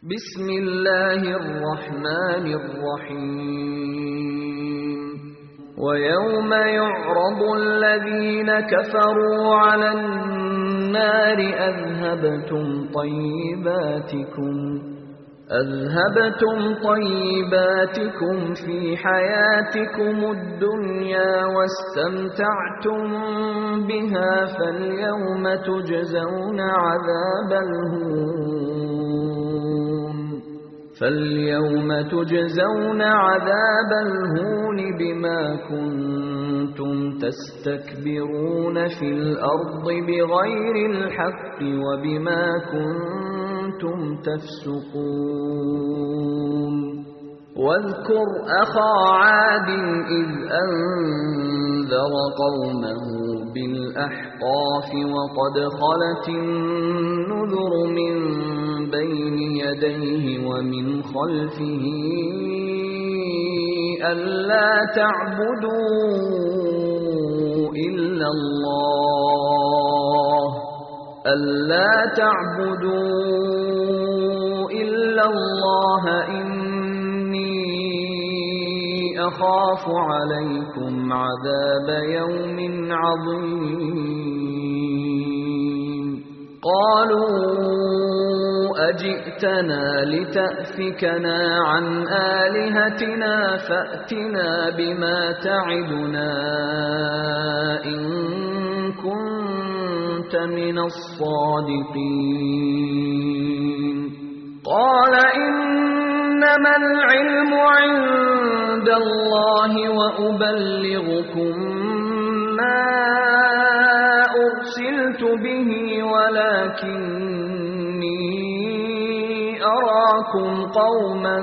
بسم الله الرحمن الرحيم ويوم يعرض الذين كفروا على النار أذهبتم طيباتكم أذهبتم طيباتكم في حياتكم الدنيا واستمتعتم بها فاليوم تجزون عذاب الهون فاليوم تجزون عذاب الهون بما كنتم تستكبرون في الأرض بغير الحق وبما كنتم تفسقون واذكر أخا عاد إذ أنذر قومه بالأحقاف وقد خلت النذر من بين يديه ومن خلفه ألا تعبدوا إلا الله ألا تعبدوا إلا الله إني أخاف عليكم عذاب يوم عظيم قالوا أجئتنا لتأفكنا عن آلهتنا فأتنا بما تعدنا إن كنت من الصادقين قال إنما العلم عند الله وأبلغكم ما أرسلت به ولكني أراكم قوما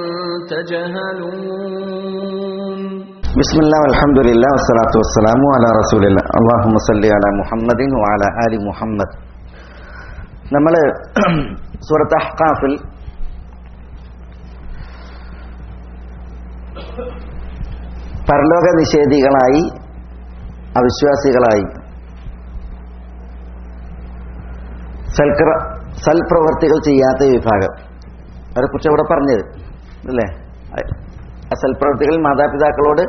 تجهلون بسم الله والحمد لله والصلاة والسلام على رسول الله اللهم صل على محمد وعلى آل محمد നമ്മൾ സൂറത്ത് അഹ്കാഫിൽ പരലോക നിഷേധികളായി അവിശ്വാസികളായി സൽക്ര സൽപ്രവർത്തികൾ ചെയ്യാത്ത വിഭാഗം അവരെ കുറിച്ച് ഇവിടെ പറഞ്ഞത് അല്ലേ സൽപ്രവർത്തികൾ മാതാപിതാക്കളോട്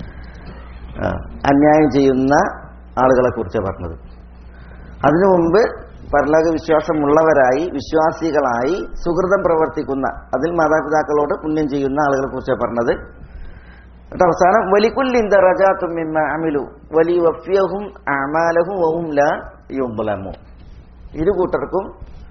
അന്യായം ചെയ്യുന്ന ആളുകളെ കുറിച്ച് പറഞ്ഞത് അതിനു മുമ്പ് പരലോക വിശ്വാസമുള്ളവരായി വിശ്വാസികളായി സുഹൃതം പ്രവർത്തിക്കുന്ന അതിൽ മാതാപിതാക്കളോട് പുണ്യം ചെയ്യുന്ന ആളുകളെ കുറിച്ച് പറഞ്ഞത് എന്നിട്ട് അവസാനം വലിക്കുല്ലിൻ ദറജാത്തും മിമ്മ അമിലു വലി വഫ്യഹും അമാലഹും വഹും ലാ യുംബലമു ഇരു കൂട്ടർക്കും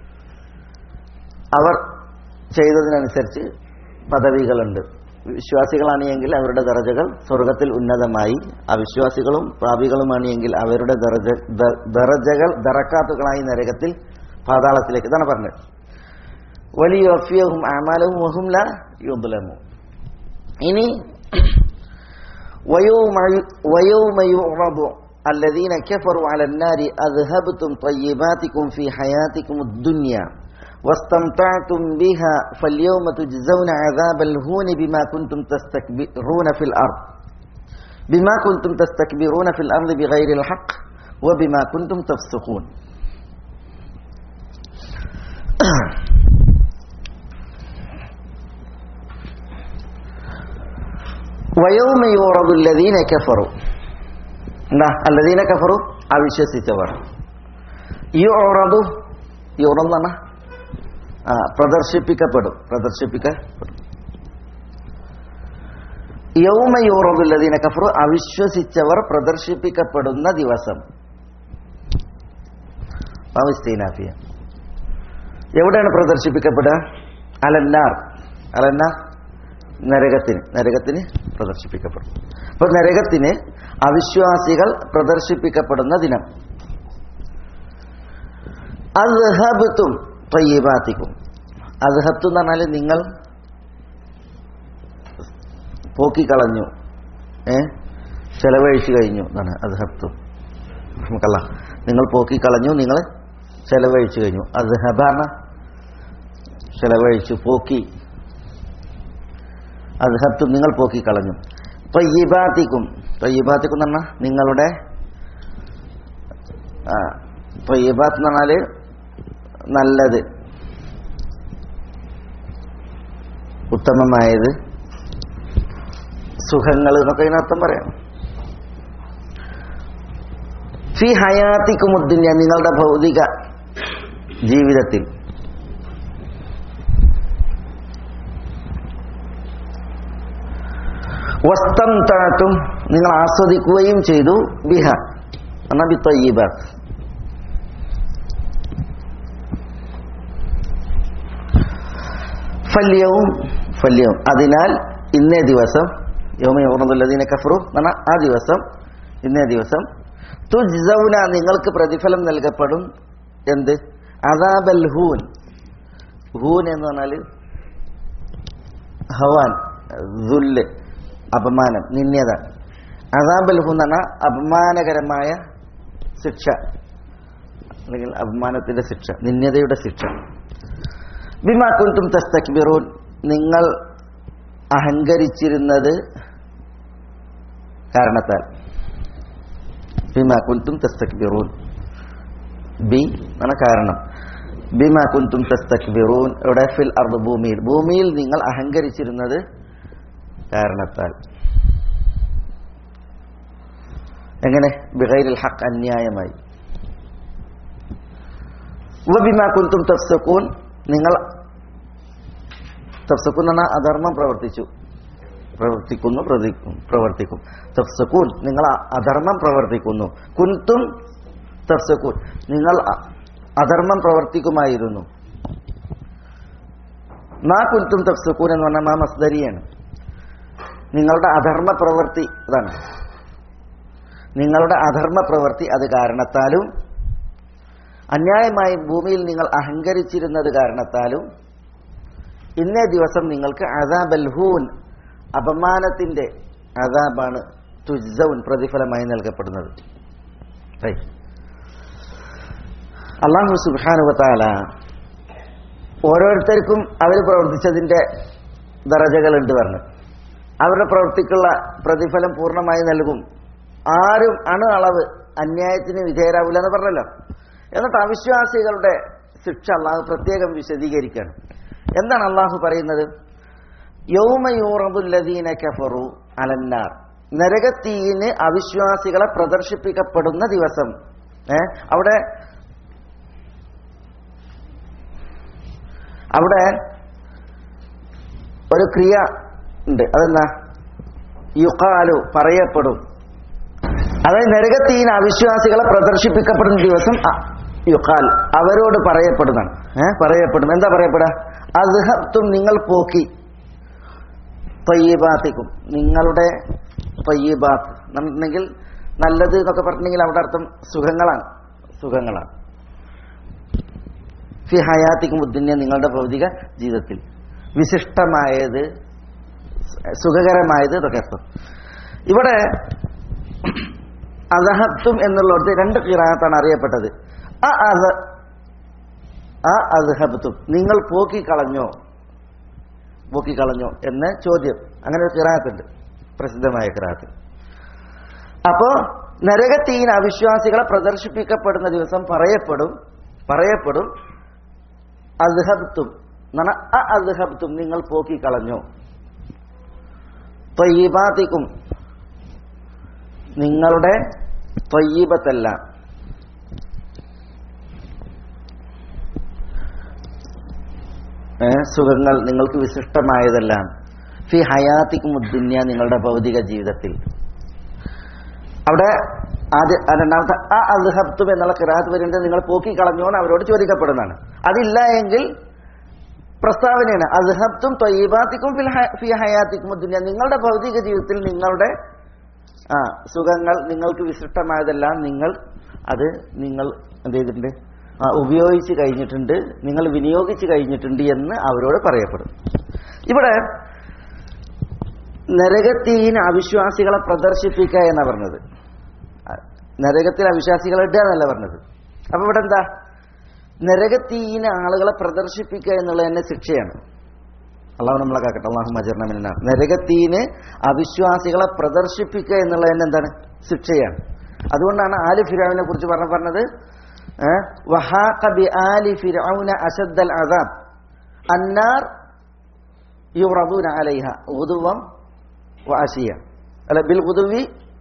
അവർ ചെയ്തതിനനുസരിച്ച് പദവികളുണ്ട് വിശ്വാസികളാണ് എങ്കിൽ അവരുടെ ദറജകൾ സ്വർഗത്തിൽ ഉന്നതമായി അവിശ്വാസികളും പ്രാപികളുമാണ് എങ്കിൽ അവരുടെ ദറജ ദറജകൾ ദറക്കാത്തുകളായി നരകത്തിൽ പാതാളത്തിലേക്ക് ഇതാണ് പറഞ്ഞത് വലിയ വഫിയഹും ആമാലവും വഹും ല യുബലമു ഇനി ويوم يعرض الذين كفروا على النار أذهبتم طيباتكم في حياتكم الدنيا واستمتعتم بها فاليوم تجزون عذاب الهون بما كنتم تستكبرون في الأرض بما كنتم تستكبرون في الأرض بغير الحق وبما كنتم تفسقون ويوم يعرض الذين كفروا الذين كفروا അവിശ്വസിച്ചവർ യുറദു യുറന്നാണ് പ്രദർശിപ്പിക്കപ്പെടും പ്രദർശിപ്പിക്കപ്പെടും യൗമ യൂറബുല്ലദീന കഫറു അവിശ്വസിച്ചവർ പ്രദർശിപ്പിക്കപ്പെടുന്ന ദിവസം അവസ്ഥീനാഫിയ എവിടെയാണ് പ്രദർശിപ്പിക്കപ്പെടുക അലന്നാർ അലന്നാർ നരകത്തിന് നരകത്തിന് പ്രദർശിപ്പിക്കപ്പെടും അപ്പൊ നരകത്തിന് അവിശ്വാസികൾ പ്രദർശിപ്പിക്കപ്പെടുന്ന ദിനം അദ്ഹബത്തും തയ്യബാത്തിക്കും അദ്ഹത്തു എന്ന് പറഞ്ഞാൽ നിങ്ങൾ പോക്കിക്കളഞ്ഞു ഏ ചെലവഴിച്ചു കഴിഞ്ഞു എന്നാണ് അദ്ഹത്തു നമുക്കല്ല നിങ്ങൾ പോക്കിക്കളഞ്ഞു നിങ്ങൾ ചെലവഴിച്ചു കഴിഞ്ഞു അദ്ഹബാണ് ചെലവഴിച്ചു പോക്കി അദ്ഹത്തു നിങ്ങൾ പോക്കിക്കളഞ്ഞു തയ്യബാത്തിക്കും തയ്യബാത്തിക്കും എന്ന് പറഞ്ഞാൽ നിങ്ങളുടെ തൊയ്യബാത്ത് എന്ന് പറഞ്ഞാൽ നല്ലത് ഉത്തമമായത് സുഖങ്ങൾ എന്നൊക്കെ ഇതിനർത്ഥം പറയാം ഫി ഹയാത്തിക്കുമുദ്ദിന്യ നിങ്ങളുടെ ഭൗതിക ജീവിതത്തിൽ വസ്തം താഴ്ത്തും നിങ്ങൾ ആസ്വദിക്കുകയും ചെയ്തു ബിഹ നബി തൊയ്യബാത്ത് ഫല്യവും ഫല്യവും അതിനാൽ ഇന്നേ ദിവസം യോമയോർന്നതിനെ കഫറു എന്നാണ് ആ ദിവസം ഇന്നേ ദിവസം തുജ്സൗന നിങ്ങൾക്ക് പ്രതിഫലം നൽകപ്പെടും എന്ത് അദാബൽ ഹൂൻ ഹൂൻ എന്ന് പറഞ്ഞാൽ ഹവാൻ ദുല്ല് അപമാനം നിന്യത അദാബൽ ഹൂൻ എന്ന് പറഞ്ഞാൽ അപമാനകരമായ ശിക്ഷ അല്ലെങ്കിൽ അപമാനത്തിന്റെ ശിക്ഷ നിന്യതയുടെ ശിക്ഷ ബിമാ കുന്തും തസ്തക്ബിറൂൻ നിങ്ങൾ അഹങ്കരിച്ചിരുന്നത് കാരണത്താൽ ബിമാ കുന്തും തസ്തക്ബിറൂൻ ബി എന്ന കാരണം ബിമാ കുന്തും തസ്തക്ബിറൂൻ ഇവിടെ ഫിൽ അർദ് ഭൂമിയിൽ ഭൂമിയിൽ നിങ്ങൾ അഹങ്കരിച്ചിരുന്നത് കാരണത്താൽ എങ്ങനെ ബിഗൈരിൽ ഹക്ക് അന്യായമായി ബിമാ കുന്തും തഫ്സക്കൂൻ നിങ്ങൾ തഫ്സക്കൂൻ എന്ന അധർമ്മം പ്രവർത്തിച്ചു പ്രവർത്തിക്കുന്നു പ്രവർത്തിക്കും പ്രവർത്തിക്കും തഫ്സക്കൂൻ നിങ്ങൾ അ- അധർമ്മം പ്രവർത്തിക്കുന്നു കുന്തും തഫ്സക്കൂൻ നിങ്ങൾ അ- അധർമ്മം പ്രവർത്തിക്കുമായിരുന്നു മാ കുന്തും തഫ്സക്കൂൻ എന്ന് പറഞ്ഞാൽ മാ മസ്ദരിയാണ് നിങ്ങളുടെ അധർമ്മ പ്രവൃത്തി അതാണ് നിങ്ങളുടെ അധർമ്മ പ്രവൃത്തി അത് കാരണത്താലും അന്യായമായി ഭൂമിയിൽ നിങ്ങൾ അഹങ്കരിച്ചിരുന്നത് കാരണത്താലും ഇന്നേ ദിവസം നിങ്ങൾക്ക് അദാബൽഹൂൻ അപമാനത്തിന്റെ അദാബാണ് തുജ്സൗൻ പ്രതിഫലമായി നൽകപ്പെടുന്നത് ഹൈ. അള്ളാഹു സുബാനുവത്താല ഓരോരുത്തർക്കും അവർ പ്രവർത്തിച്ചതിന്റെ ദറജകളുണ്ട് പറഞ്ഞു അവരുടെ പ്രവൃത്തിക്കുള്ള പ്രതിഫലം പൂർണ്ണമായി നൽകും ആരും അണു അളവ് അന്യായത്തിന് വിധേയരാവില്ല എന്ന് പറഞ്ഞല്ലോ എന്നിട്ട് അവിശ്വാസികളുടെ ശിക്ഷ അള്ളാഹു പ്രത്യേകം വിശദീകരിക്കുകയാണ് എന്താണ് അള്ളാഹു പറയുന്നത് യൗമയൂറബുല്ലദീന കഫറു അലന്നാർ നരകത്തീയിന് അവിശ്വാസികളെ പ്രദർശിപ്പിക്കപ്പെടുന്ന ദിവസം ഏ അവിടെ അവിടെ ഒരു ക്രിയ ഉണ്ട് അതെന്താ യുക്കാലു പറയപ്പെടും അതായത് നരകത്തീന അവിശ്വാസികളെ പ്രദർശിപ്പിക്കപ്പെടുന്ന ദിവസം അ- യുക്കാൽ അവരോട് പറയപ്പെടുന്നതാണ് ഏഹ് പറയപ്പെടും എന്താ പറയപ്പെടുക അദ്ഹത്തും നിങ്ങൾ പോക്കി തയ്യബാത്തിക്കും നിങ്ങളുടെ തയ്യബാത്ത് എന്നുണ്ടെങ്കിൽ നല്ലത് എന്നൊക്കെ പറഞ്ഞിട്ടുണ്ടെങ്കിൽ അവിടെ അർത്ഥം സുഖങ്ങളാണ് സുഖങ്ങളാണ് ഫി ഹയാത്തിക്കും ബുദ്ധിന്യ നിങ്ങളുടെ ഭൗതിക ജീവിതത്തിൽ വിശിഷ്ടമായത് സുഖകരമായത് ഇതൊക്കെ അർത്ഥം ഇവിടെ അദഹത്തും എന്നുള്ളിടത്ത് രണ്ട് കിറാത്താണ് അറിയപ്പെട്ടത് ആ അദ ആ അദ്ഹബത്തും നിങ്ങൾ പോക്കിക്കളഞ്ഞോ പോക്കിക്കളഞ്ഞോ എന്ന ചോദ്യം അങ്ങനെ ഒരു കിറാത്തുണ്ട് പ്രസിദ്ധമായ കിറാത്ത് അപ്പോ നരകത്തീൻ അവിശ്വാസികളെ പ്രദർശിപ്പിക്കപ്പെടുന്ന ദിവസം പറയപ്പെടും പറയപ്പെടും അദ്ഹബ്തും എന്നാണ് അ അദ്ഹബ്തും നിങ്ങൾ പോക്കിക്കളഞ്ഞോ ത്വയ്യിബാത്തിക്കും നിങ്ങളുടെ ത്വയ്യീബത്തല്ല ഏ, സുഖങ്ങൾ നിങ്ങൾക്ക് വിശിഷ്ടമായതെല്ലാം ഫി ഹയാത്തിക്കും മുദ്ദുന്യ നിങ്ങളുടെ ഭൗതിക ജീവിതത്തിൽ അവിടെ ആദ്യ ആ രണ്ടാമത്തെ ആ അദ്ഹബ്തും എന്നുള്ള കിറാത്ത് വരുന്നത് നിങ്ങൾ പോക്കി കളഞ്ഞോന്ന് അവരോട് ചോദിക്കപ്പെടുന്നതാണ് അതില്ല എങ്കിൽ പ്രസ്താവനയാണ് അദ്ഹബ്തും ത്വയ്യിബാത്തിക്കും ഫിൽ ഹ- ഫി ഹയാത്തിക്കും മുദ്ദുന്യ നിങ്ങളുടെ ഭൗതിക ജീവിതത്തിൽ നിങ്ങളുടെ ആ സുഖങ്ങൾ നിങ്ങൾക്ക് വിശിഷ്ടമായതെല്ലാം നിങ്ങൾ അത് നിങ്ങൾ എന്ത് ചെയ്തിട്ടുണ്ട് ആ, ഉപയോഗിച്ച് കഴിഞ്ഞിട്ടുണ്ട് നിങ്ങൾ വിനിയോഗിച്ച് കഴിഞ്ഞിട്ടുണ്ട് എന്ന് അവരോട് പറയപ്പെടും ഇവിടെ നരകത്തീന് അവിശ്വാസികളെ പ്രദർശിപ്പിക്കുക എന്നാ പറഞ്ഞത് ആ, നരകത്തിൽ അവിശ്വാസികളെ ഇടുക എന്നല്ല പറഞ്ഞത് അപ്പൊ ഇവിടെ എന്താ നരകത്തീന് ആളുകളെ പ്രദർശിപ്പിക്കുക എന്നുള്ളത് തന്നെ ശിക്ഷയാണ് അള്ളാഹു നമ്മളെ കാക്കട്ടെ അള്ളാഹു മജർണമിന നരകത്തീന് അവിശ്വാസികളെ പ്രദർശിപ്പിക്കുക എന്നുള്ളത് തന്നെ എന്താണ് ശിക്ഷയാണ് അതുകൊണ്ടാണ് ആല് ഫിറാവിനെ കുറിച്ച് പറഞ്ഞ പറഞ്ഞത് ഏ? വഹാഖ ബി ആലി ഫിർഔന അശദ്ദൽ അദാബ് അന്നാർ യുറദൂന അലൈഹ ഉദുവം വാശിയ അല്ല ബിൽ ഉദുവി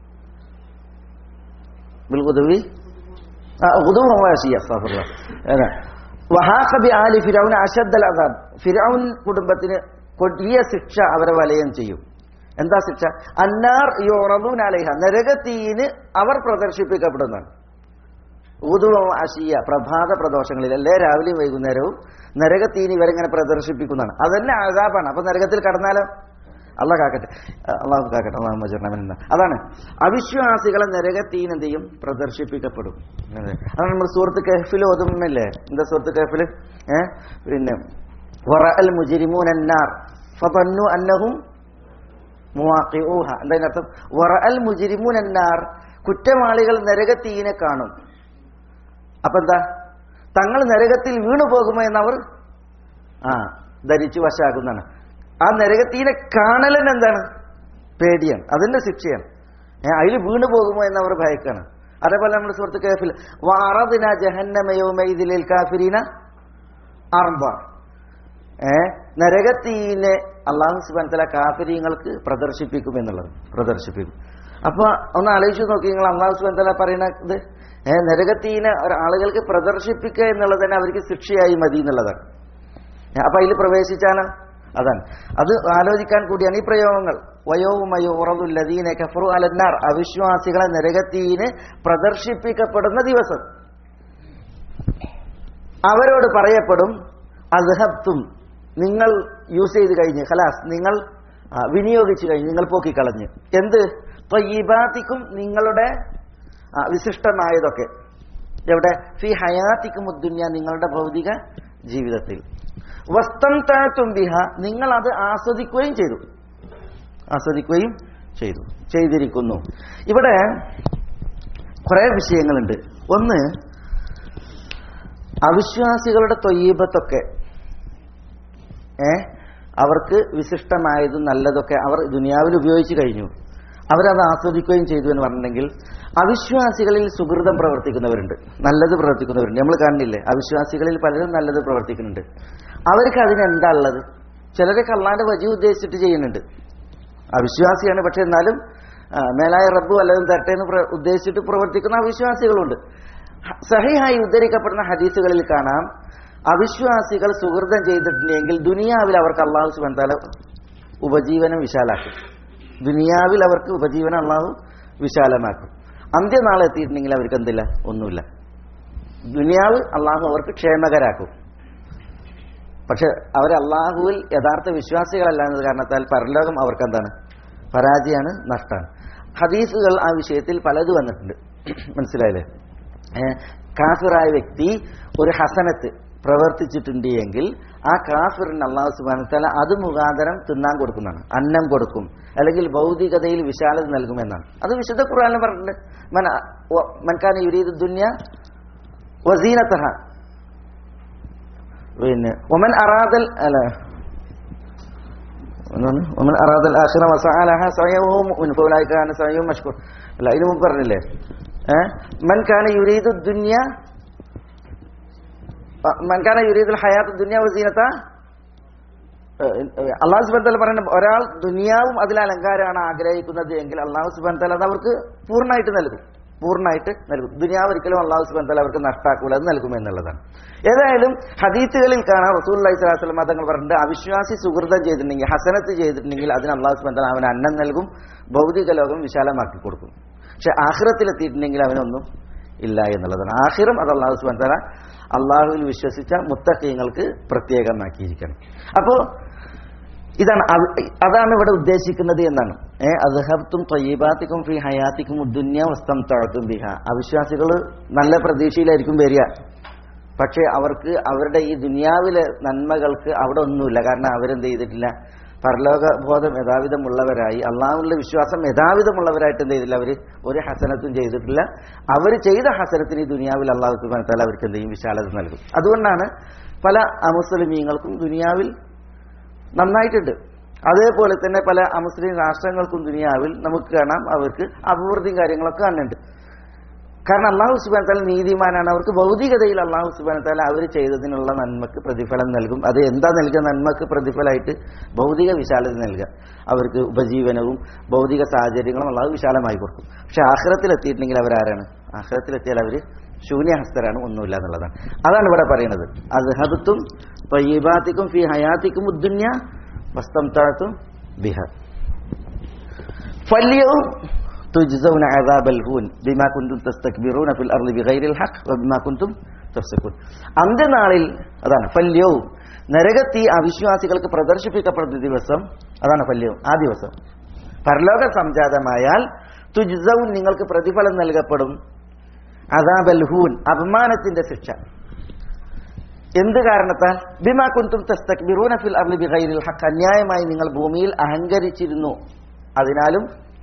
ബിൽ ഉദുവി ഉദുവം വാശിയ അസ്തഗ്ഫിറുല്ലാഹ്. ഏതാ? വഹാഖ ബി ആലി ഫിറൗൻ അശദ്ദൽ അദാബ് ഫിറൗൻ കുടുംബത്തിന് കൊടിയ ശിക്ഷ അവരെ വലയം ചെയ്യും എന്താ ശിക്ഷ അന്നാർ യുറദൂന അലൈഹ നരകത്തീന് അവർ പ്രദർശിപ്പിക്കപ്പെടുന്നതാണ് ഊതുവം അശിയ പ്രഭാത പ്രദോഷങ്ങളിൽ അല്ലേ രാവിലെയും വൈകുന്നേരവും നരകത്തീനി ഇവരെങ്ങനെ പ്രദർശിപ്പിക്കുന്നതാണ് അതന്നെ അതാപാണ് അപ്പൊ നരകത്തിൽ കടന്നാലോ അല്ല കാക്കട്ടെ അള്ളാഹു കാക്കട്ടെ അള്ളാഹു മജർണമെന്ന അതാണ് അവിശ്വാസികളെ നരകത്തീൻ എന്ത് ചെയ്യും പ്രദർശിപ്പിക്കപ്പെടും അതെ. അതാണ് നമ്മൾ സുഹൃത്ത് കഹഫിൽ ഓതുന്നില്ലേ എന്താ സുഹൃത്ത് കഹഫിൽ ഏ പിന്നെ വറഅൽ മുജ്രിമൂന അന്നാർ ഫظنوا അന്നഹും മുവാഖിഊഹ എന്താ അർത്ഥം വറഅൽ മുജ്രിമൂന അന്നാർ കുറ്റവാളികൾ നരകത്തീനെ കാണും അപ്പൊ എന്താ തങ്ങൾ നരകത്തിൽ വീണു പോകുമോ എന്നവർ ആ ധരിച്ചു വശാക്കുന്നതാണ് ആ നരകത്തീനെ കാണലൻ എന്താണ് പേടിയാണ് അതിന്റെ ശിക്ഷയാണ് ഏ അതിൽ വീണു പോകുമോ എന്നവർ ഭയക്കാണ് അതേപോലെ നമ്മുടെ സുഹൃത്ത് കേഫിൽ വാറദിന ജഹന്നമയോമൈദിലിൽ കാഫിരീന അർബ ഏ നരകത്തീനെ അള്ളാഹു സുബാൻ തല കാഫിരീങ്ങൾക്ക് പ്രദർശിപ്പിക്കും എന്നുള്ളത് പ്രദർശിപ്പിക്കും അപ്പൊ ഒന്ന് ആലോചിച്ച് നോക്കി നിങ്ങൾ അള്ളാഹു സുബാൻ തല പറയുന്നത് ഏ നരകത്തീനെ ആളുകൾക്ക് പ്രദർശിപ്പിക്കുക എന്നുള്ളത് തന്നെ അവർക്ക് ശിക്ഷയായി മതി എന്നുള്ളതാണ് ഏ, അപ്പൊ അതിൽ പ്രവേശിച്ചാണ് അതാണ് അത് ആലോചിക്കാൻ കൂടിയാണ് ഈ പ്രയോഗങ്ങൾ വയോമയോ ഉറവുല്ലദീനെ കഫറു അലന്നാർ അവിശ്വാസികളെ നരകത്തീന് പ്രദർശിപ്പിക്കപ്പെടുന്ന ദിവസം അവരോട് പറയപ്പെടും അദ്ഹബ്തും നിങ്ങൾ യൂസ് ചെയ്ത് കഴിഞ്ഞ് ഖലാസ് നിങ്ങൾ ആ, വിനിയോഗിച്ചു കഴിഞ്ഞ് നിങ്ങൾ പോക്കിക്കളഞ്ഞ് എന്ത് ത്വയ്യിബാത്തിക്കും നിങ്ങളുടെ ആ, വിശിഷ്ടമായതൊക്കെ എവിടെ ഫി ഹയാത്തിക്കും ഉദ്ദുന്യ നിങ്ങളുടെ ഭൗതിക ജീവിതത്തിൽ വസ്തം താഴ്ത്തും ബിഹ നിങ്ങൾ അത് ആസ്വദിക്കുകയും ചെയ്തു ആസ്വദിക്കുകയും ചെയ്തു ചെയ്തിരിക്കുന്നു ഇവിടെ കുറെ വിഷയങ്ങളുണ്ട് ഒന്ന് അവിശ്വാസികളുടെ തൊയ്യബത്തൊക്കെ ഏ അവർക്ക് വിശിഷ്ടമായതും നല്ലതൊക്കെ അവർ ദുനിയാവിൽ ഉപയോഗിച്ചു കഴിഞ്ഞു അവരത് ആസ്വദിക്കുകയും ചെയ്തു എന്ന് പറഞ്ഞിട്ടുണ്ടെങ്കിൽ അവിശ്വാസികളിൽ സുഹൃതം പ്രവർത്തിക്കുന്നവരുണ്ട് നല്ലത് പ്രവർത്തിക്കുന്നവരുണ്ട് നമ്മൾ കാണുന്നില്ലേ അവിശ്വാസികളിൽ പലരും നല്ലത് പ്രവർത്തിക്കുന്നുണ്ട് അവർക്ക് അതിനെന്താ ഉള്ളത് ചിലരൊക്കെ അള്ളാന്റെ വജി ഉദ്ദേശിച്ചിട്ട് ചെയ്യുന്നുണ്ട് അവിശ്വാസിയാണ് പക്ഷെ എന്നാലും ആ, മേലായ റബ്ബ് വല്ലതും തരട്ടെ എന്ന് പ്ര- ഉദ്ദേശിച്ചിട്ട് പ്രവർത്തിക്കുന്ന അവിശ്വാസികളുണ്ട് ഹ- സഹിഹായി ഉദ്ധരിക്കപ്പെടുന്ന ഹദീസുകളിൽ കാണാം അവിശ്വാസികൾ സുഹൃതം ചെയ്തിട്ടുണ്ടെങ്കിൽ ദുനിയാവിൽ അവർക്ക് അള്ളാഹു സുബന്താല ഉപജീവനം വിശാലാക്കും ദുനിയാവിൽ അവർക്ക് ഉപജീവനം അള്ളാഹു വിശാലമാക്കും അന്ത്യനാളെ എത്തിയിട്ടുണ്ടെങ്കിൽ അവർക്ക് എന്തില്ല ഒന്നുമില്ല ദുനിയാവ് അള്ളാഹു അവർക്ക് ക്ഷേമകരാക്കും പക്ഷെ അവർ അള്ളാഹുവിൽ യഥാർത്ഥ വിശ്വാസികളല്ല എന്നത് കാരണത്താൽ പരലോകം അവർക്ക് എന്താണ് പരാജയമാണ് നഷ്ടമാണ് ഹദീസുകൾ ആ വിഷയത്തിൽ പലത് വന്നിട്ടുണ്ട് മനസ്സിലായില്ലേ ഏ, കാഫിറായ വ്യക്തി ഒരു ഹസനത്ത് പ്രവർത്തിച്ചിട്ടുണ്ട് എങ്കിൽ ആ കാഫിറിന് അള്ളാഹു സുബാനത്തല അത് മുഖാന്തരം തിന്നാൻ കൊടുക്കുന്നതാണ് അന്നം കൊടുക്കും അല്ലെങ്കിൽ ഭൗതികതയിൽ വിശാലത നൽകുമെന്നാണ് അത് വിശുദ്ധ ഖുർആാനിൽ പറഞ്ഞിട്ടുണ്ട് മന വ- മൻകാന യുരീദ് ദുന്യ വസീനത്തഹ പിന്നെ ഒമൻ അറാദൽ അല്ല എന്താണ് ഒമൻ അറാദൽ ആഖിറ വസഅലഹ സയഹു മുഅ്മിൻ ഫൗലൈക കാന സയഹു മഷ്കൂർ അല്ല ഇതിന് മുമ്പ് പറഞ്ഞില്ലേ ഏ മൻ കാന യുരീദു ദുനിയ മൻ കാന യുരീദുൽ ഹയാത്ത് ദുനിയ വസീനത അള്ളാഹു സുബാൻ തല പറയുന്ന ഒരാൾ ദുനിയാവും അതിൽ അലങ്കാരമാണ് ആഗ്രഹിക്കുന്നത് എങ്കിൽ അള്ളാഹു സുബാൻ തല അത് അവർക്ക് പൂർണ്ണമായിട്ട് നൽകും പൂർണ്ണമായിട്ട് നൽകും ദുനിയാവ് ഒരിക്കലും അള്ളാഹു സുബാൻ തല അവർക്ക് നഷ്ടാക്കൂല അത് നൽകും എന്നുള്ളതാണ് ഏതായാലും ഹദീത്തുകളിൽ കാണാം റസൂൽ അലൈഹി സ്വലാസ്ലം തങ്ങൾ പറഞ്ഞിട്ട് അവിശ്വാസി സുഹൃതം ചെയ്തിട്ടുണ്ടെങ്കിൽ ഹസനത്ത് ചെയ്തിട്ടുണ്ടെങ്കിൽ അതിന് അള്ളാഹു സുബാൻ തല അവന് അന്നം നൽകും ഭൗതിക ലോകം വിശാലമാക്കി കൊടുക്കും പക്ഷെ ആഹ്റത്തിലെത്തിയിട്ടുണ്ടെങ്കിൽ അവനൊന്നും ഇല്ല എന്നുള്ളതാണ് ആഹിറം അത് അള്ളാഹു സുബാൻ തല അള്ളാഹുവിൽ വിശ്വസിച്ച മുത്തക്കീങ്ങൾക്ക് പ്രത്യേകമാക്കിയിരിക്കണം അപ്പോ ഇതാണ് അവ- അതാണ് ഇവിടെ ഉദ്ദേശിക്കുന്നത് എന്നാണ് ഏ അദ്ഹബ്തും ത്വയ്യിബാത്തിക്കും ഫി ഹയാത്തിക്കും ദുന്യ വസ്തം തഴത്തും ബിഹ അവിശ്വാസികൾ നല്ല പ്രതീക്ഷയിലായിരിക്കും വരിക പക്ഷേ അവർക്ക് അവരുടെ ഈ ദുനിയാവിലെ നന്മകൾക്ക് അവിടെ ഒന്നുമില്ല കാരണം അവരെന്ത് ചെയ്തിട്ടില്ല പരലോക ബോധം യഥാവിധമുള്ളവരായി അള്ളാഹുവിന്റെ വിശ്വാസം യഥാവിധമുള്ളവരായിട്ട് എന്ത് ചെയ്തില്ല അവർ ഒരു ഹസനത്തും ചെയ്തിട്ടില്ല അവർ ചെയ്ത ഹസനത്തിന് ഈ ദുനിയാവിൽ അള്ളാഹു സുബാനത്താൽ അവർക്ക് എന്ത് ചെയ്യും വിശാലത നൽകും അതുകൊണ്ടാണ് പല അമുസ്ലിമീങ്ങൾക്കും ദുനിയാവിൽ നന്നായിട്ടുണ്ട് അതേപോലെ തന്നെ പല അമുസ്ലിം രാഷ്ട്രങ്ങൾക്കും ദുനിയാവിൽ നമുക്ക് കാണാം അവർക്ക് അഭിവൃദ്ധിയും കാര്യങ്ങളൊക്കെ കാണുന്നുണ്ട് കാരണം അള്ളാഹു സുബാൻ താല നീതിമാനാണ് അവർക്ക് ഭൗതികതയിൽ അള്ളാഹു സുബാൻ താല അവർ ചെയ്തതിനുള്ള നന്മക്ക് പ്രതിഫലം നൽകും അത് എന്താ നൽകുക നന്മക്ക് പ്രതിഫലമായിട്ട് ഭൗതിക വിശാലത നൽകുക അവർക്ക് ഉപജീവനവും ഭൗതിക സാഹചര്യങ്ങളും അള്ളാഹു വിശാലമായി കൊടുക്കും പക്ഷെ ആഹ്റത്തിലെത്തിയിട്ടുണ്ടെങ്കിൽ അവരാരാണ് ആഹ്റത്തിലെത്തിയാൽ അവർ ശൂന്യഹസ്തരാണ് ഒന്നുമില്ല എന്നുള്ളതാണ് അതാണ് ഇവിടെ പറയുന്നത് അത് ഹബത്തും തയ്യബാത്തിക്കും ഫി ഹയാത്തിക്കും ഉദ്ദുന്യ വസ്തം താഴ്ത്തും ബിഹാർ ഫല്യവും تجزون عذاب الهون بما كنتم تستكبرون في الارض بغير الحق وبما كنتم تفسقون അന്ത്യനാളിൽ അതാണ് ഫല്യവും നരകത്തി അവിശ്വാസികൾക്ക് പ്രദർശിപ്പിക്കപ്പെടുന്ന ദിവസം അതാണ് ഫല്യവും ആ ദിവസം പരലോക സംജാതമായാൽ തുജ്സവും നിങ്ങൾക്ക് പ്രതിഫലം നൽകപ്പെടും അതാബൽ ഹൂൻ അപമാനത്തിന്റെ ശിക്ഷ എന്ത് കാരണത്താൽ ബിമാ കുന്തും തസ്തക്ബിറൂന ഫിൽ അർളി ബിഗൈരിൽ ഹഖ് അന്യായമായി നിങ്ങൾ ഭൂമിയിൽ അഹങ്കരിച്ചിരുന്നു അതിനാലും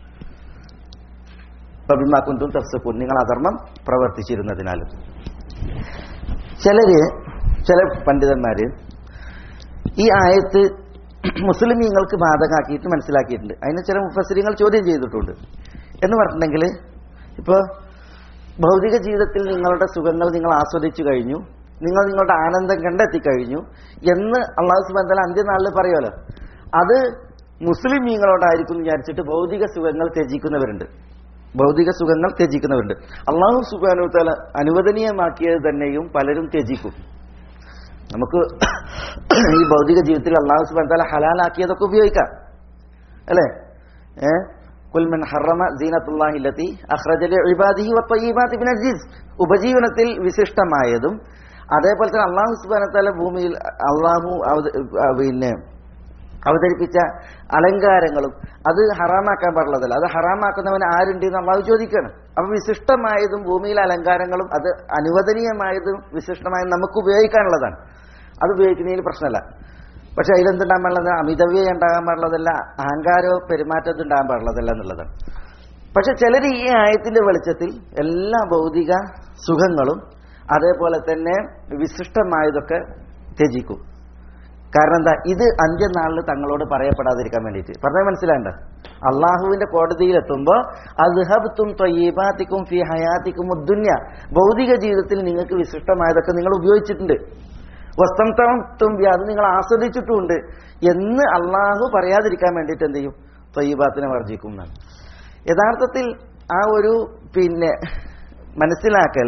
ബിമാ കുന്തും തഫ്സക്കൂൻ നിങ്ങൾ അധർമ്മം പ്രവർത്തിച്ചിരുന്നതിനാലും ചിലര് ചില പണ്ഡിതന്മാര് ഈ ആയത്ത് മുസ്ലിമീങ്ങൾക്ക് ബാധകമാക്കിയിട്ട് മനസ്സിലാക്കിയിട്ടുണ്ട് അതിന് ചില മുഫസരിങ്ങൾ ചോദ്യം ചെയ്തിട്ടുണ്ട് എന്ന് പറഞ്ഞിട്ടുണ്ടെങ്കിൽ ഇപ്പോൾ ഭൗതിക ജീവിതത്തിൽ നിങ്ങളുടെ സുഖങ്ങൾ നിങ്ങൾ ആസ്വദിച്ചു കഴിഞ്ഞു നിങ്ങൾ നിങ്ങളുടെ ആനന്ദം കണ്ടെത്തി കഴിഞ്ഞു എന്ന് അള്ളാഹു സുബാൻ അന്ത്യനാളിൽ പറയുമല്ലോ അത് മുസ്ലിമീങ്ങളോടായിരിക്കും എന്ന് വിചാരിച്ചിട്ട് ഭൗതിക സുഖങ്ങൾ ത്യജിക്കുന്നവരുണ്ട് ഭൗതിക സുഖങ്ങൾ ത്യജിക്കുന്നവരുണ്ട് അള്ളാഹു സുബാനു തല അനുവദനീയമാക്കിയത് തന്നെയും പലരും ത്യജിക്കും നമുക്ക് ഈ ഭൗതിക ജീവിതത്തിൽ അള്ളാഹു സുബാൻ തല ഹലാലാക്കിയതൊക്കെ ഉപയോഗിക്കാം അല്ലേ ഏ കുൽമൻ ഹറമ സീനത്തുല്ലാഹി ലത്തി അഖ്റജലി ഇബാദിഹി വത്തയ്യിബാതി മിനൽ ജിസ് ഉപജീവനത്തിൽ വിശിഷ്ടമായതും അതേപോലെ തന്നെ അള്ളാഹു സുബാന തല ഭൂമിയിൽ അള്ളാഹു അവത- ആ, പിന്നെ അവതരിപ്പിച്ച അലങ്കാരങ്ങളും അത് ഹറാമാക്കാൻ പാടുള്ളതല്ല അത് ഹറാമാക്കുന്നവൻ ആരുണ്ട് എന്ന് അള്ളാഹു ചോദിക്കുകയാണ് അപ്പൊ വിശിഷ്ടമായതും ഭൂമിയിലെ അലങ്കാരങ്ങളും അത് അനുവദനീയമായതും വിശിഷ്ടമായതും നമുക്ക് ഉപയോഗിക്കാനുള്ളതാണ് അത് ഉപയോഗിക്കുന്നതിന് പ്രശ്നമല്ല പക്ഷെ അതിലെന്തുണ്ടാകാൻ പാടുള്ളത് അമിതവ്യയം ഉണ്ടാകാൻ പാടുള്ളതല്ല അഹങ്കാരോ പെരുമാറ്റത്തിൽ ഉണ്ടാകാൻ പാടുള്ളതല്ല എന്നുള്ളതാണ് പക്ഷെ ചിലർ ഈ ആയത്തിന്റെ വെളിച്ചത്തിൽ എല്ലാ ഭൗതിക സുഖങ്ങളും അതേപോലെ തന്നെ വിശിഷ്ടമായതൊക്കെ ത്യജിക്കും കാരണം എന്താ ഇത് അന്ത്യനാളിൽ തങ്ങളോട് പറയപ്പെടാതിരിക്കാൻ വേണ്ടിയിട്ട് പറഞ്ഞാൽ മനസ്സിലാണ്ട അള്ളാഹുവിന്റെ കോടതിയിലെത്തുമ്പോൾ അദ്ഹബ്തും ത്വയ്യബാത്തിക്കും ഫി ഹയാത്തിക്കും ഉദ്ദുന്യ ഭൗതിക ജീവിതത്തിൽ നിങ്ങൾക്ക് വിശിഷ്ടമായതൊക്കെ നിങ്ങൾ ഉപയോഗിച്ചിട്ടുണ്ട് വസ്തംതും അത് നിങ്ങൾ ആസ്വദിച്ചിട്ടുമുണ്ട് എന്ന് അള്ളാഹു പറയാതിരിക്കാൻ വേണ്ടിയിട്ട് എന്ത് ചെയ്യും ത്വയ്യബാത്തിനെ വർജിക്കും എന്നാണ് യഥാർത്ഥത്തിൽ ആ ഒരു പിന്നെ മനസ്സിലാക്കൽ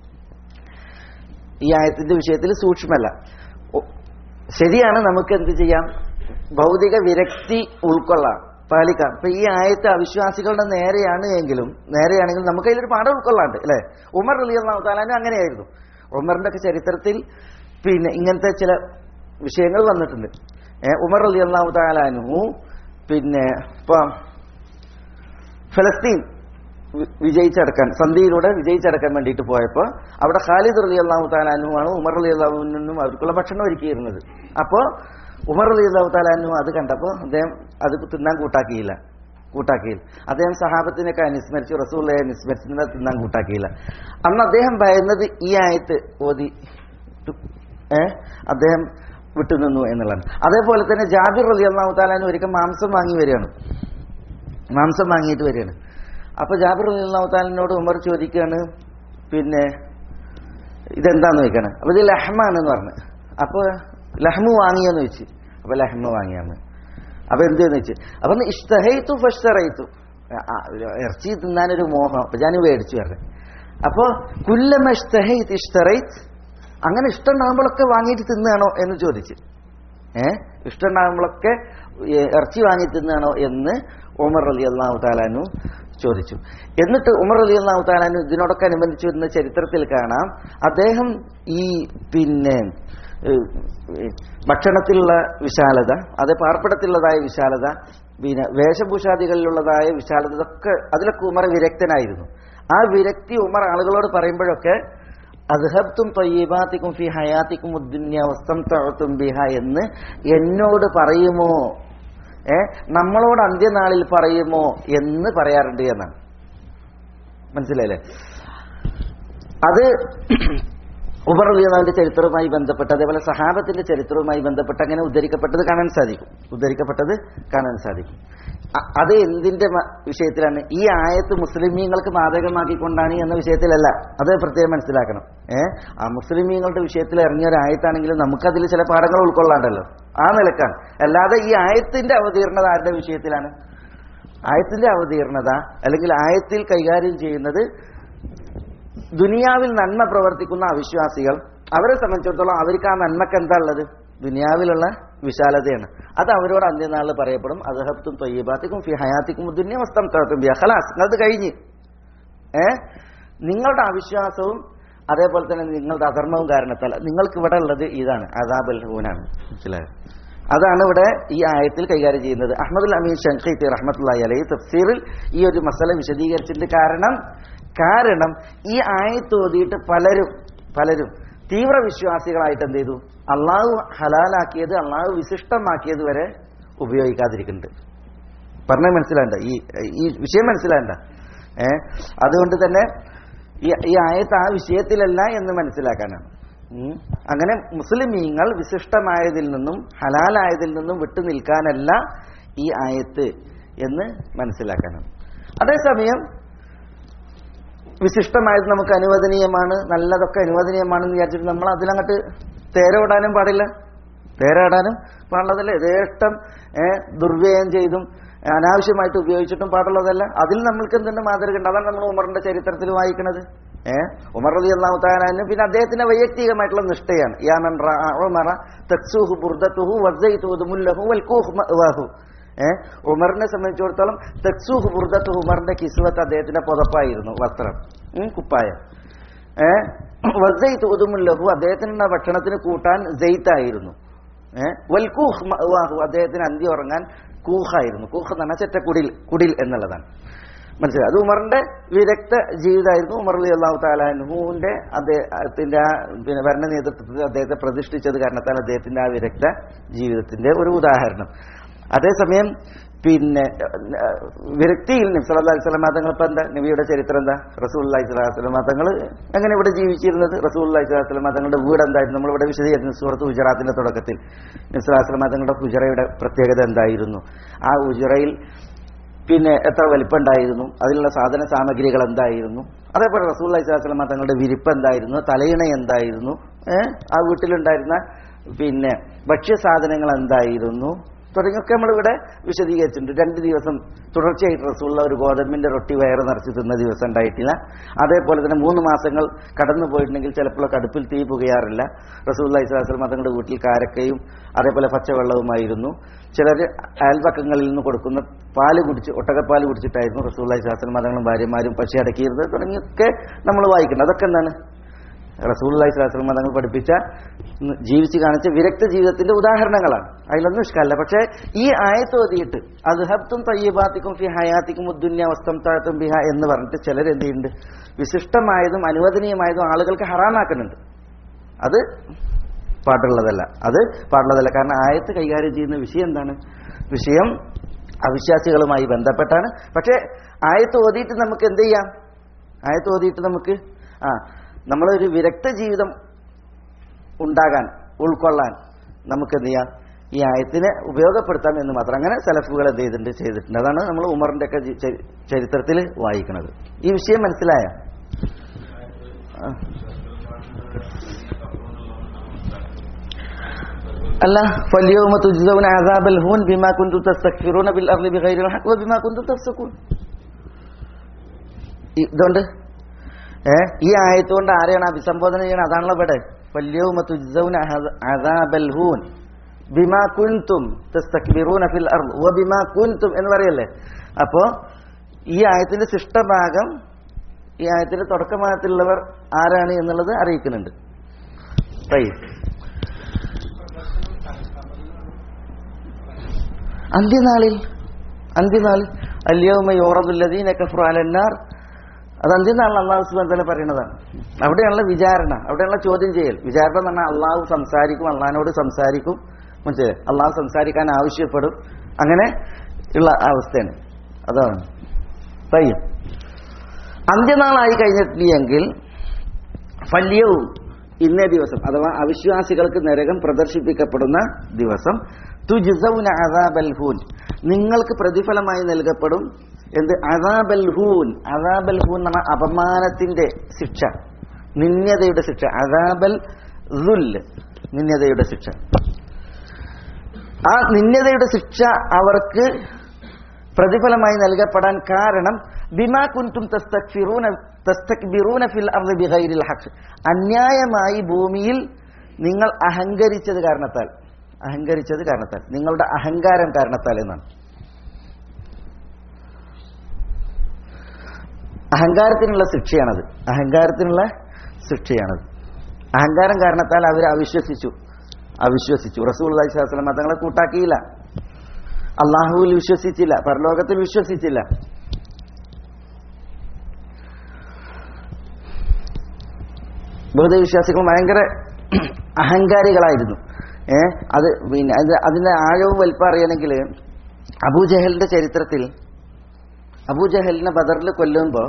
ഈ ആയത്തിന്റെ വിഷയത്തിൽ സൂക്ഷ്മല്ല ഒ- ശരിയാണ് നമുക്ക് എന്ത് ചെയ്യാം ഭൗതിക വിരക്തി ഉൾക്കൊള്ളാം പാലിക്കാം ഇപ്പൊ ഈ ആയത്ത് അവിശ്വാസികളുടെ നേരെയാണ് എങ്കിലും നേരെയാണെങ്കിൽ നമുക്ക് അതിലൊരു പാഠം ഉൾക്കൊള്ളാണ്ട് അല്ലെ ഉമർ അലി അള്ളാഹു താലാനും അങ്ങനെയായിരുന്നു ഉമറിന്റെ ഒക്കെ ചരിത്രത്തിൽ പിന്നെ ഇങ്ങനത്തെ ചില വിഷയങ്ങൾ വന്നിട്ടുണ്ട് ഏ, ഉമർ അലി അള്ളാഹു താലാനു പിന്നെ ഇപ്പൊ ഫലസ്തീൻ വി- വിജയിച്ചടക്കാൻ സന്ധിയിലൂടെ വിജയിച്ചടക്കാൻ വേണ്ടിയിട്ട് പോയപ്പോൾ അവിടെ ഖാലിദ് റലി അള്ളാഹു താലാനുമാണ് ഉമർ അലി അള്ളാഹുവിനും അവർക്കുള്ള ഭക്ഷണം ഒരുക്കിയിരുന്നത് അപ്പോൾ ഉമർ അലി അള്ളാഹു താലാനു അത് കണ്ടപ്പോൾ അദ്ദേഹം അത് തിന്നാൻ കൂട്ടാക്കിയില്ല കൂട്ടാക്കിയില്ല അദ്ദേഹം സഹാബത്തിനൊക്കെ അനുസ്മരിച്ചു റസൂള്ളയെ അനുസ്മരിച്ചിരുന്ന തിന്നാൻ കൂട്ടാക്കിയില്ല അന്ന് അദ്ദേഹം ഭയന്നത് ഈ ആയത്ത് ഓതി ഏ അദ്ദേഹം വിട്ടുനിന്നു എന്നുള്ളതാണ് അതേപോലെ തന്നെ ജാബിർ അലി അള്ളാഹു താലാനു ഒരിക്കൽ മാംസം വാങ്ങി വരികയാണ് മാംസം വാങ്ങിയിട്ട് വരികയാണ് അപ്പൊ ജാബിർ അള്ളാഹുത്താലിനോട് ഉമർ ചോദിക്കുകയാണ് പിന്നെ ഇതെന്താന്ന് ചോദിക്കാണ് അപ്പൊ ഇത് ലഹ്മാണെന്ന് പറഞ്ഞു അപ്പൊ ലഹ്മു വാങ്ങിയെന്ന് ചോദിച്ചു അപ്പൊ ലഹ്മ വാങ്ങിയാന്ന് അപ്പൊ എന്തെന്ന് വെച്ച് അപ്പൊ ഇഷ്ടഹൈത്തു ഫഷ്ടറൈത്തു ഇറച്ചി തിന്നാനൊരു മോഹം അപ്പൊ ഞാൻ മേടിച്ചു പറഞ്ഞു അപ്പൊ കുല്ലമ ഇഷ്ടഹൈത്ത് ഇഷ്ടറൈത്ത് അങ്ങനെ ഇഷ്ടമുണ്ടാകുമ്പോഴൊക്കെ വാങ്ങിയിട്ട് തിന്നാണോ എന്ന് ചോദിച്ചു ഏഹ് ഇഷ്ടമുണ്ടാകുമ്പോഴൊക്കെ ഏ, ഇറച്ചി വാങ്ങി തിന്നാണോ എന്ന് ഉമർ അലി അള്ളാഹു താലാനു ചോദിച്ചു എന്നിട്ട് ഉമർ അലി അള്ളാഹു താലാനു ഇതിനോടൊക്കെ അനുബന്ധിച്ച് വരുന്ന ചരിത്രത്തിൽ കാണാം അദ്ദേഹം ഈ പിന്നെ ഏ, ഏ, ഭക്ഷണത്തിലുള്ള വിശാലത അത് പാർപ്പിടത്തിലുള്ളതായ വിശാലത പിന്നെ വേഷഭൂഷാദികളിലുള്ളതായ വിശാലത ഇതൊക്കെ അതിലൊക്കെ ഉമർ വിരക്തനായിരുന്നു ആ വിരക്തി ഉമർ ആളുകളോട് പറയുമ്പോഴൊക്കെ അദ്ഹബ്തും തൊയ്യബാത്തിക്കും ഫി ഹയാത്തിക്കും ഉദ്ദുന്യ വസ്തം തഴത്തും ബിഹ എന്ന് എന്നോട് പറയുമോ ഏ നമ്മളോട് അന്ത്യനാളിൽ പറയുമോ എന്ന് പറയാറുണ്ട് എന്നാണ് മനസ്സിലായില്ലേ അത് ഉമർ അലിയുടെ ചരിത്രവുമായി ബന്ധപ്പെട്ട് അതേപോലെ സഹാബത്തിന്റെ ചരിത്രവുമായി ബന്ധപ്പെട്ട് അങ്ങനെ ഉദ്ധരിക്കപ്പെട്ടത് കാണാൻ സാധിക്കും ഉദ്ധരിക്കപ്പെട്ടത് കാണാൻ സാധിക്കും അ- അത് എന്തിന്റെ മ- വിഷയത്തിലാണ് ഈ ആയത്ത് മുസ്ലിമീങ്ങൾക്ക് മാതകമാക്കിക്കൊണ്ടാണ് എന്ന വിഷയത്തിലല്ല അത് പ്രത്യേകം മനസ്സിലാക്കണം ഏ ആ മുസ്ലിമീങ്ങളുടെ വിഷയത്തിൽ ഇറങ്ങിയ ഒരു ആയത്താണെങ്കിലും നമുക്കതിൽ ചില പാഠങ്ങൾ ഉൾക്കൊള്ളാണ്ടല്ലോ ആ നിലക്കാണ് അല്ലാതെ ഈ ആയത്തിന്റെ അവതീർണത ആരുടെ വിഷയത്തിലാണ് ആയത്തിന്റെ അവതീർണത അല്ലെങ്കിൽ ആയത്തിൽ കൈകാര്യം ചെയ്യുന്നത് ദുനിയാവിൽ നന്മ പ്രവർത്തിക്കുന്ന അവിശ്വാസികൾ അവരെ സംബന്ധിച്ചിടത്തോളം അവർക്ക് ആ നന്മക്ക് എന്താ ഉള്ളത് ദുനിയാവിലുള്ള വിശാലതയാണ് അത് അവരോട് അന്ത്യനാളിൽ പറയപ്പെടും അദഹത്തും തൊയ്യബാത്തിക്കും ഫി ഹയാത്തിക്കും ദുന്യ വസ്തം തളത്തും ഖലാസ് അത് കഴിഞ്ഞ് ഏ നിങ്ങളുടെ അവിശ്വാസവും അതേപോലെ തന്നെ നിങ്ങളുടെ അധർമ്മവും കാരണത്താൽ നിങ്ങൾക്ക് ഇവിടെ ഉള്ളത് ഇതാണ് അദാബൽ ഹൂനാണ് മനസ്സിലായോ അതാണ് ഇവിടെ ഈ ആയത്തിൽ കൈകാര്യം ചെയ്യുന്നത് അഹമ്മദുൽ അമീൻ ഷങ്കീത്തി റഹ്മത്തുള്ളി അലൈഹി തഫ്സീറിൽ ഈ ഒരു മസല വിശദീകരിച്ചിട്ടുണ്ട് കാരണം കാരണം ഈ ആയത്ത് ഓതിയിട്ട് പലരും പലരും തീവ്ര വിശ്വാസികളായിട്ട് എന്ത് ചെയ്തു അള്ളാഹു ഹലാലാക്കിയത് അള്ളാഹു വിശിഷ്ടമാക്കിയത് വരെ ഉപയോഗിക്കാതിരിക്കുന്നുണ്ട് പറഞ്ഞാൽ മനസ്സിലാണ്ട ഈ ഈ വിഷയം മനസ്സിലാണ്ട ഏ അതുകൊണ്ട് തന്നെ ഈ ഈ ആയത്ത് ആ വിഷയത്തിലല്ല എന്ന് മനസ്സിലാക്കാനാണ് ഉം. അങ്ങനെ മുസ്ലിമീങ്ങൾ വിശിഷ്ടമായതിൽ നിന്നും ഹലാലായതിൽ നിന്നും വിട്ടു നിൽക്കാനല്ല ഈ ആയത്ത് എന്ന് മനസ്സിലാക്കാനാണ് അതേസമയം വിശിഷ്ടമായത് നമുക്ക് അനുവദനീയമാണ് നല്ലതൊക്കെ അനുവദനീയമാണെന്ന് വിചാരിച്ചിട്ട് നമ്മൾ അതിലങ്ങോട്ട് തേരോടാനും പാടില്ല തേരാടാനും പാടുള്ളതല്ല യഥേഷ്ടം ഏഹ് ദുർവ്യയം ചെയ്തും അനാവശ്യമായിട്ട് ഉപയോഗിച്ചിട്ടും പാടുള്ളതല്ല അതിൽ നമ്മൾക്ക് എന്തുണ്ട് മാതൃക ഉണ്ട് അതാണ് നമ്മൾ ഉമറിന്റെ ചരിത്രത്തിൽ വായിക്കുന്നത് ഏഹ് ഉമർ റലി അള്ളാഹു താലാനും പിന്നെ അദ്ദേഹത്തിന്റെ വൈയക്തികമായിട്ടുള്ള നിഷ്ഠയാണ് യാമൻ റഅ ഉമറ തക്സൂഹു ബുർദത്തുഹു വസ്സൈതു ദുമുല്ലഹു വൽകൂഹു മഅവാഹു ഏഹ് ഉമറിനെ സംബന്ധിച്ചിടത്തോളം തക്സൂഹ് ബുർദത്ത് ഉമറിന്റെ കിസ്വത്ത് അദ്ദേഹത്തിന്റെ പുതപ്പായിരുന്നു വസ്ത്രം ഉം, കുപ്പായം ഏഹ് വസ്സൈത്ത് ഉദുമുല്ലഹു അദ്ദേഹത്തിന്റെ ഭക്ഷണത്തിന് കൂട്ടാൻ ജെയ്ത്തായിരുന്നു ഏഹ് വൽകൂഹ് മഅവാഹു അദ്ദേഹത്തിന് അന്തി ഉറങ്ങാൻ കൂഹായിരുന്നു കൂഹ് എന്ന് പറഞ്ഞാൽ ചെറ്റ കുടിൽ കുടിൽ എന്നുള്ളതാണ് മനസ്സിലായി അത് ഉമറിന്റെ വിദഗ്ധ ജീവിതമായിരുന്നു ഉമർ അലി അള്ളാഹു താലാൻഹുവിന്റെ അദ്ദേഹത്തിന്റെ ആ പിന്നെ ഭരണ നേതൃത്വത്തിൽ അദ്ദേഹത്തെ പ്രതിഷ്ഠിച്ചത് കാരണത്താൽ അദ്ദേഹത്തിന്റെ ആ വിദഗ്ധ ജീവിതത്തിന്റെ ഒരു ഉദാഹരണം അതേസമയം പിന്നെ ഏഹ്, വിരക്തിയിൽ നബി സല്ലല്ലാഹു അലൈഹി വസല്ലം തങ്ങൾ ഇപ്പൊ എന്താ നബിയുടെ ചരിത്രം എന്താ റസൂലുള്ളാഹി സ്വല്ലല്ലാഹു അലൈഹി വസല്ലം തങ്ങൾ എങ്ങനെ ഇവിടെ ജീവിച്ചിരുന്നത് റസൂലുള്ളാഹി സ്വല്ലല്ലാഹു അലൈഹി വസല്ലം തങ്ങളുടെ വീട് എന്തായിരുന്നു നമ്മളിവിടെ വിശദീകരിച്ചു സൂറത്ത് ഗുജറാത്തിന്റെ തുടക്കത്തിൽ നബി സല്ലല്ലാഹു അലൈഹി വസല്ലം തങ്ങളുടെ ഉജറയുടെ പ്രത്യേകത എന്തായിരുന്നു ആ ഉജറയിൽ പിന്നെ എത്ര വലിപ്പമുണ്ടായിരുന്നു അതിലുള്ള സാധന സാമഗ്രികൾ എന്തായിരുന്നു അതേപോലെ റസൂല്ലി സ്വലാസ്ലമ തങ്ങളുടെ വിരിപ്പ് എന്തായിരുന്നു തലയിണ എന്തായിരുന്നു ഏഹ് ആ വീട്ടിലുണ്ടായിരുന്ന പിന്നെ ഭക്ഷ്യസാധനങ്ങൾ എന്തായിരുന്നു തുടങ്ങിയൊക്കെ നമ്മളിവിടെ വിശദീകരിച്ചിട്ടുണ്ട് രണ്ട് ദിവസം തുടർച്ചയായിട്ട് റസൂള്ള ഒരു ഗോതമ്പിന്റെ റൊട്ടി വയറ് നിറച്ച് തിന്ന ദിവസം ഉണ്ടായിട്ടില്ല അതേപോലെ തന്നെ മൂന്ന് മാസങ്ങൾ കടന്നു പോയിട്ടുണ്ടെങ്കിൽ ചിലപ്പോഴൊക്കെ അടുപ്പിൽ തീ പുകയാറില്ല റസൂള്ള ഇസ്ലാസ്ലം തങ്ങളുടെ വീട്ടിൽ കാരക്കയും അതേപോലെ പച്ചവെള്ളവുമായിരുന്നു ചിലർ അയൽപക്കങ്ങളിൽ നിന്ന് കൊടുക്കുന്ന പാല് കുടിച്ച് ഒട്ടകപ്പാല് കുടിച്ചിട്ടായിരുന്നു റസൂള്ള ഇസ്ലാസ്ലം മതങ്ങളും ഭാര്യമാരും പശു അടക്കിയിരുന്നത് തുടങ്ങിയൊക്കെ നമ്മൾ വായിക്കുന്നത് അതൊക്കെ എന്താണ് റസൂള്ളി സ്വലാസ്ലം മതങ്ങൾ പഠിപ്പിച്ച ഉം, ജീവിച്ച് കാണിച്ച വിരക്ത ജീവിതത്തിന്റെ ഉദാഹരണങ്ങളാണ് അതിലൊന്നും ഇഷ്ടമല്ല പക്ഷേ ഈ ആയത്ത് ഓതിയിട്ട് അദ്ഹബ്തും തയ്യബാത്തിക്കും ഫി ഹയാത്തിക്കും ഉദ്ദുന്യ വസ്തം താഴത്തും ബിഹ എന്ന് പറഞ്ഞിട്ട് ചിലർ എന്ത് ചെയ്യുന്നുണ്ട് വിശിഷ്ടമായതും അനുവദനീയമായതും ആളുകൾക്ക് ഹറാമാക്കുന്നുണ്ട് അത് പാടുള്ളതല്ല അത് പാടുള്ളതല്ല കാരണം ആയത്ത് കൈകാര്യം ചെയ്യുന്ന വിഷയം എന്താണ് വിഷയം അവിശ്വാസികളുമായി ബന്ധപ്പെട്ടാണ് പക്ഷേ ആയത്ത് ഓതിയിട്ട് നമുക്ക് എന്ത് ചെയ്യാം ആയത്ത് ഓതിയിട്ട് നമുക്ക് ആ നമ്മളൊരു വിരക്ത ജീവിതം ഉണ്ടാകാൻ ഉൾക്കൊള്ളാൻ നമുക്ക് എന്ത് ചെയ്യാം ഈ ആയത്തിനെ ഉപയോഗപ്പെടുത്താം എന്ന് മാത്രം അങ്ങനെ സെലഫുകൾ എന്ത് ചെയ്തിട്ടുണ്ട് ചെയ്തിട്ടുണ്ട് അതാണ് നമ്മൾ ഉമറിന്റെ ഒക്കെ ജി- ചരി- ചരിത്രത്തിൽ വായിക്കുന്നത് ഈ വിഷയം മനസ്സിലായ അല്ല فاليوم تجزون عذاب الهون بما كنتم تستكبرون بالارض بغير الحق وبما كنتم تفسقون ഇതുകൊണ്ട് ഏ ഈ ആയത്തുകൊണ്ട് ആരെയാണ് അഭിസംബോധന ചെയ്യണം അതാണല്ലോ ഇവിടെ ഫല്യൗമ തുജ്സൗന അഹദ- അദാബൽ ഹൂൻ ബിമാ കുൻതും തസ്തക്ബിറൂന ഫിൽ അർദ് വബിമാ കുൻതും എന്ന് പറയല്ലേ അപ്പോ ഈ ആയത്തിന്റെ ശിഷ്ടഭാഗം ഈ ആയത്തിന്റെ തുടക്കഭാഗത്തിലുള്ളവർ ആരാണ് എന്നുള്ളത് അറിയിക്കുന്നുണ്ട് طيب. അന്ത്യനാളിൽ അന്ത്യനാളിൽ അല്യവുമ യോറബുല്ലദീന കഫ്രു അലന്നാർ അത് അന്ത്യനാളിൽ അള്ളാഹു സുബാൻ തന്നെ പറയുന്നതാണ് അവിടെയുള്ള വിചാരണ അവിടെയുള്ള ചോദ്യം ചെയ്യൽ വിചാരണ എന്ന് പറഞ്ഞാൽ അള്ളാഹു സംസാരിക്കും അള്ളഹാനോട് സംസാരിക്കും മനസ്സിലായി അള്ളാഹു സംസാരിക്കാൻ ആവശ്യപ്പെടും അങ്ങനെ ഉള്ള അവസ്ഥയാണ് അതാണ് പയ്യും അന്ത്യനാളായി കഴിഞ്ഞിട്ടില്ലെങ്കിൽ ഫല്യവും ഇന്നേ ദിവസം അഥവാ അവിശ്വാസികൾക്ക് നരകം പ്രദർശിപ്പിക്കപ്പെടുന്ന ദിവസം തുജ്സൗന അദാബൽ ഹൂൻ നിങ്ങൾക്ക് പ്രതിഫലമായി നൽകപ്പെടും എന്ത് അദാബൽ ഹൂൻ അദാബൽ ഹൂൻ എന്ന അപമാനത്തിന്റെ ശിക്ഷ നിന്യതയുടെ ശിക്ഷ അദാബൽ ദുൽ നിന്യതയുടെ ശിക്ഷ ആ നിന്യതയുടെ ശിക്ഷ അവർക്ക് പ്രതിഫലമായി നൽകപ്പെടാൻ കാരണം ബിമാ കുൻതും തസ്തക്ഫിറൂന തസ്തക്ബിറൂന ഫിൽ അർദി ബിഗൈരിൽ ഹഖ് അന്യായമായി ഭൂമിയിൽ നിങ്ങൾ അഹങ്കരിച്ചത് കാരണത്താൽ അഹങ്കരിച്ചത് കാരണത്താൽ നിങ്ങളുടെ അഹങ്കാരം കാരണത്താൽ എന്നാണ് അഹങ്കാരത്തിനുള്ള ശിക്ഷയാണത് അഹങ്കാരത്തിനുള്ള ശിക്ഷയാണത് അഹങ്കാരം കാരണത്താൽ അവർ അവിശ്വസിച്ചു അവിശ്വസിച്ചു റസൂൽ അലൈഹി സ്വലം തങ്ങളെ കൂട്ടാക്കിയില്ല അള്ളാഹുവിൽ വിശ്വസിച്ചില്ല പരലോകത്തിൽ വിശ്വസിച്ചില്ല ബഹുദവിശ്വാസികൾ ഭയങ്കര അഹങ്കാരികളായിരുന്നു ഏ അത് പിന്നെ അത് അതിന്റെ ആഴവും വലിപ്പം അറിയണമെങ്കിൽ അബൂജഹലിന്റെ ചരിത്രത്തിൽ അബൂജഹലിനെ ബദറിൽ കൊല്ലുമ്പോ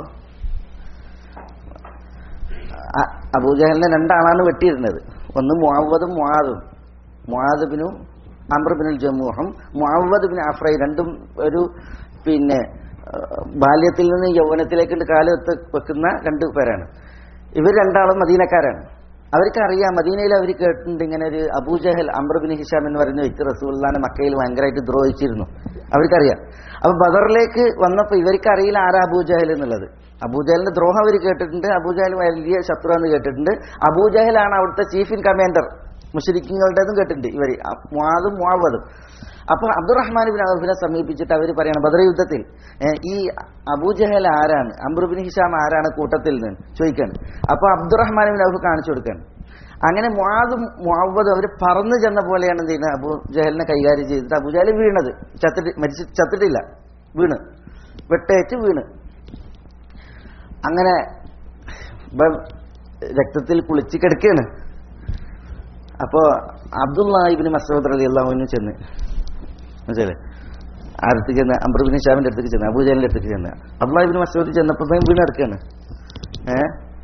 അ- അബൂജഹലിനെ രണ്ടാളാണ് വെട്ടിയിരുന്നത് ഒന്ന് മുഅവ്വദും മുആദും മുആദ് ബിനു അംർ ബിനുൽ ജമൂഹും മുഅവ്വദ് ബിൻ അഫ്രൈ രണ്ടും ഒരു പിന്നെ ഏഹ്, ബാല്യത്തിൽ നിന്ന് യൗവനത്തിലേക്ക് കാലത്ത് വെക്കുന്ന രണ്ടു പേരാണ് ഇവർ രണ്ടാളും മദീനക്കാരാണ് അവർക്ക് അറിയാം മദീനയിൽ അവർ കേട്ടിട്ടുണ്ട് ഇങ്ങനെ ഒരു അബൂജഹൽ അംർ ബിൻ ഹിഷാം എന്ന് പറയുന്ന വ്യക്തി റസൂല്ലാനെ മക്കയിൽ ഭയങ്കരമായിട്ട് ദ്രോഹിച്ചിരുന്നു അവർക്കറിയാം അപ്പൊ ബദറിലേക്ക് വന്നപ്പോൾ ഇവർക്ക് അറിയില്ല ആരാ അബൂജഹൽ എന്നുള്ളത് അബൂജഹലിന്റെ ദ്രോഹം അവർ കേട്ടിട്ടുണ്ട് അബൂജഹൽ വലിയ ശത്രു എന്ന് കേട്ടിട്ടുണ്ട് അബൂജഹലാണ് അവിടുത്തെ ചീഫ് ഇൻ കമാൻഡർ മുഷരിക്കുകളുടേതും കേട്ടിട്ടുണ്ട് ഇവർ മുവാദും മുവാവതും അപ്പൊ അബ്ദുറഹ്മാൻ ബിൻ ഔഫിനെ സമീപിച്ചിട്ട് അവർ പറയണം ബദർ യുദ്ധത്തിൽ ഏ, ഈ അബൂജഹൽ ആരാണ് അംറുബിൻ ഹിഷാം ആരാണ് കൂട്ടത്തിൽ നിന്ന് ചോദിക്കാണ് അപ്പൊ അബ്ദുറഹ്മാൻ ബിൻ ഔഫ് കാണിച്ചു കൊടുക്കാണ് അങ്ങനെ മുവാദും മുവതും അവർ പറന്നു ചെന്ന പോലെയാണ് എന്ത് ചെയ്യുന്നത് അബൂ ജഹലിനെ കൈകാര്യം ചെയ്തിട്ട് അബൂജഹൽ വീണത് ചത്തിട്ട് മരിച്ച് ചത്തിട്ടില്ല വീണ് വെട്ടേറ്റ് വീണ് അങ്ങനെ ഇപ്പം രക്തത്തിൽ കുളിച്ച് കിടക്കുകയാണ് അപ്പോ അബ്ദുല്ലാഹിബിന് മസൂദ് അലി അള്ളാഹുവിന് ചെന്ന് മനസ്സിലെ അടുത്ത് ചെന്ന് അംബ്രബിൻ ഷാമിന്റെ അടുത്തേക്ക് ചെന്ന് അബൂജാലിന്റെ അടുത്തേക്ക് ചെന്ന് അബ്ദുല്ലാഹിബിന് മസൂദ് ചെന്നപ്പോഴത്തേക്കും വീണ് കിടക്കുകയാണ് ഏ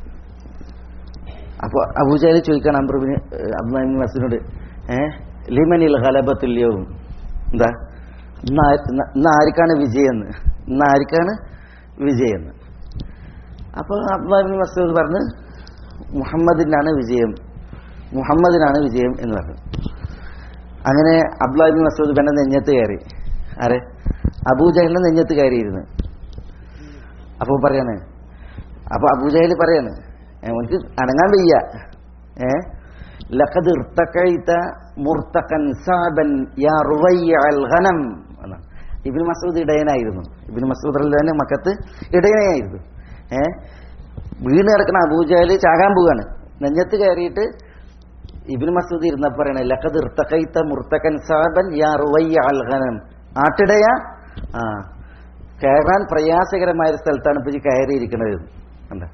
അപ്പൊ അബൂജാലി ചോദിക്കാണ് അംബ്രബിന് അബ്ദുല്ലാഹിബിൻ മസൂദിനോട് ഏ ലിമനിൽ ഹലബത്തുല്യവും എന്താ ഇന്ന് ആ- ഇന്ന് ഇന്ന് ആർക്കാണ് വിജയം എന്ന് ഇന്ന് ആർക്കാണ് വിജയം എന്ന് അപ്പൊ അബ്ദുല്ലാഹിബിൻ മസൂദ് പറഞ്ഞ് മുഹമ്മദിനാണ് വിജയം മുഹമ്മദിനാണ് വിജയം എന്ന് പറഞ്ഞു അങ്ങനെ അബ്ദുല്ലാഹിബിൻ മസൂദ് പെണ്ണ നെഞ്ഞത്ത് കയറി ആരെ അബൂജഹലിന്റെ നെഞ്ഞത്ത് കയറിയിരുന്നു അപ്പൊ പറയാണ് അപ്പൊ അബൂജഹൽ പറയാണ് "ഏ, ഉനക്ക് അനങ്ങാൻ വയ്യ ഏ ലഖദ് ഇർത്തഖൈത മുർത്തഖൻ സാബൻ യാ റുവയ്യൽ ഘനം എന്നാണ് ഇബ്നു മസൂദ് ഇടയനായിരുന്നു ഇബ്നു മസൂദ് തന്നെ മക്കത്ത് ഇടയനായിരുന്നു ഏ വീണ് കിടക്കുന്ന അബൂജഹൽ ചാകാൻ പോവാണ് നെഞ്ഞത്ത് കയറിയിട്ട് ഇബ്നു മസൂദ് ഇരുന്നപ്പോ പറയണേ ലഖദ് ഇർത്തഖൈത മുർത്തഖൻ സാബൻ യാ റുവയ്യൽ ഘനം ആട്ടിടയ ആ കയറാൻ പ്രയാസകരമായ ഒരു സ്ഥലത്താണ് ഇപ്പൊ ഈ കയറിയിരിക്കുന്നത് എന്താ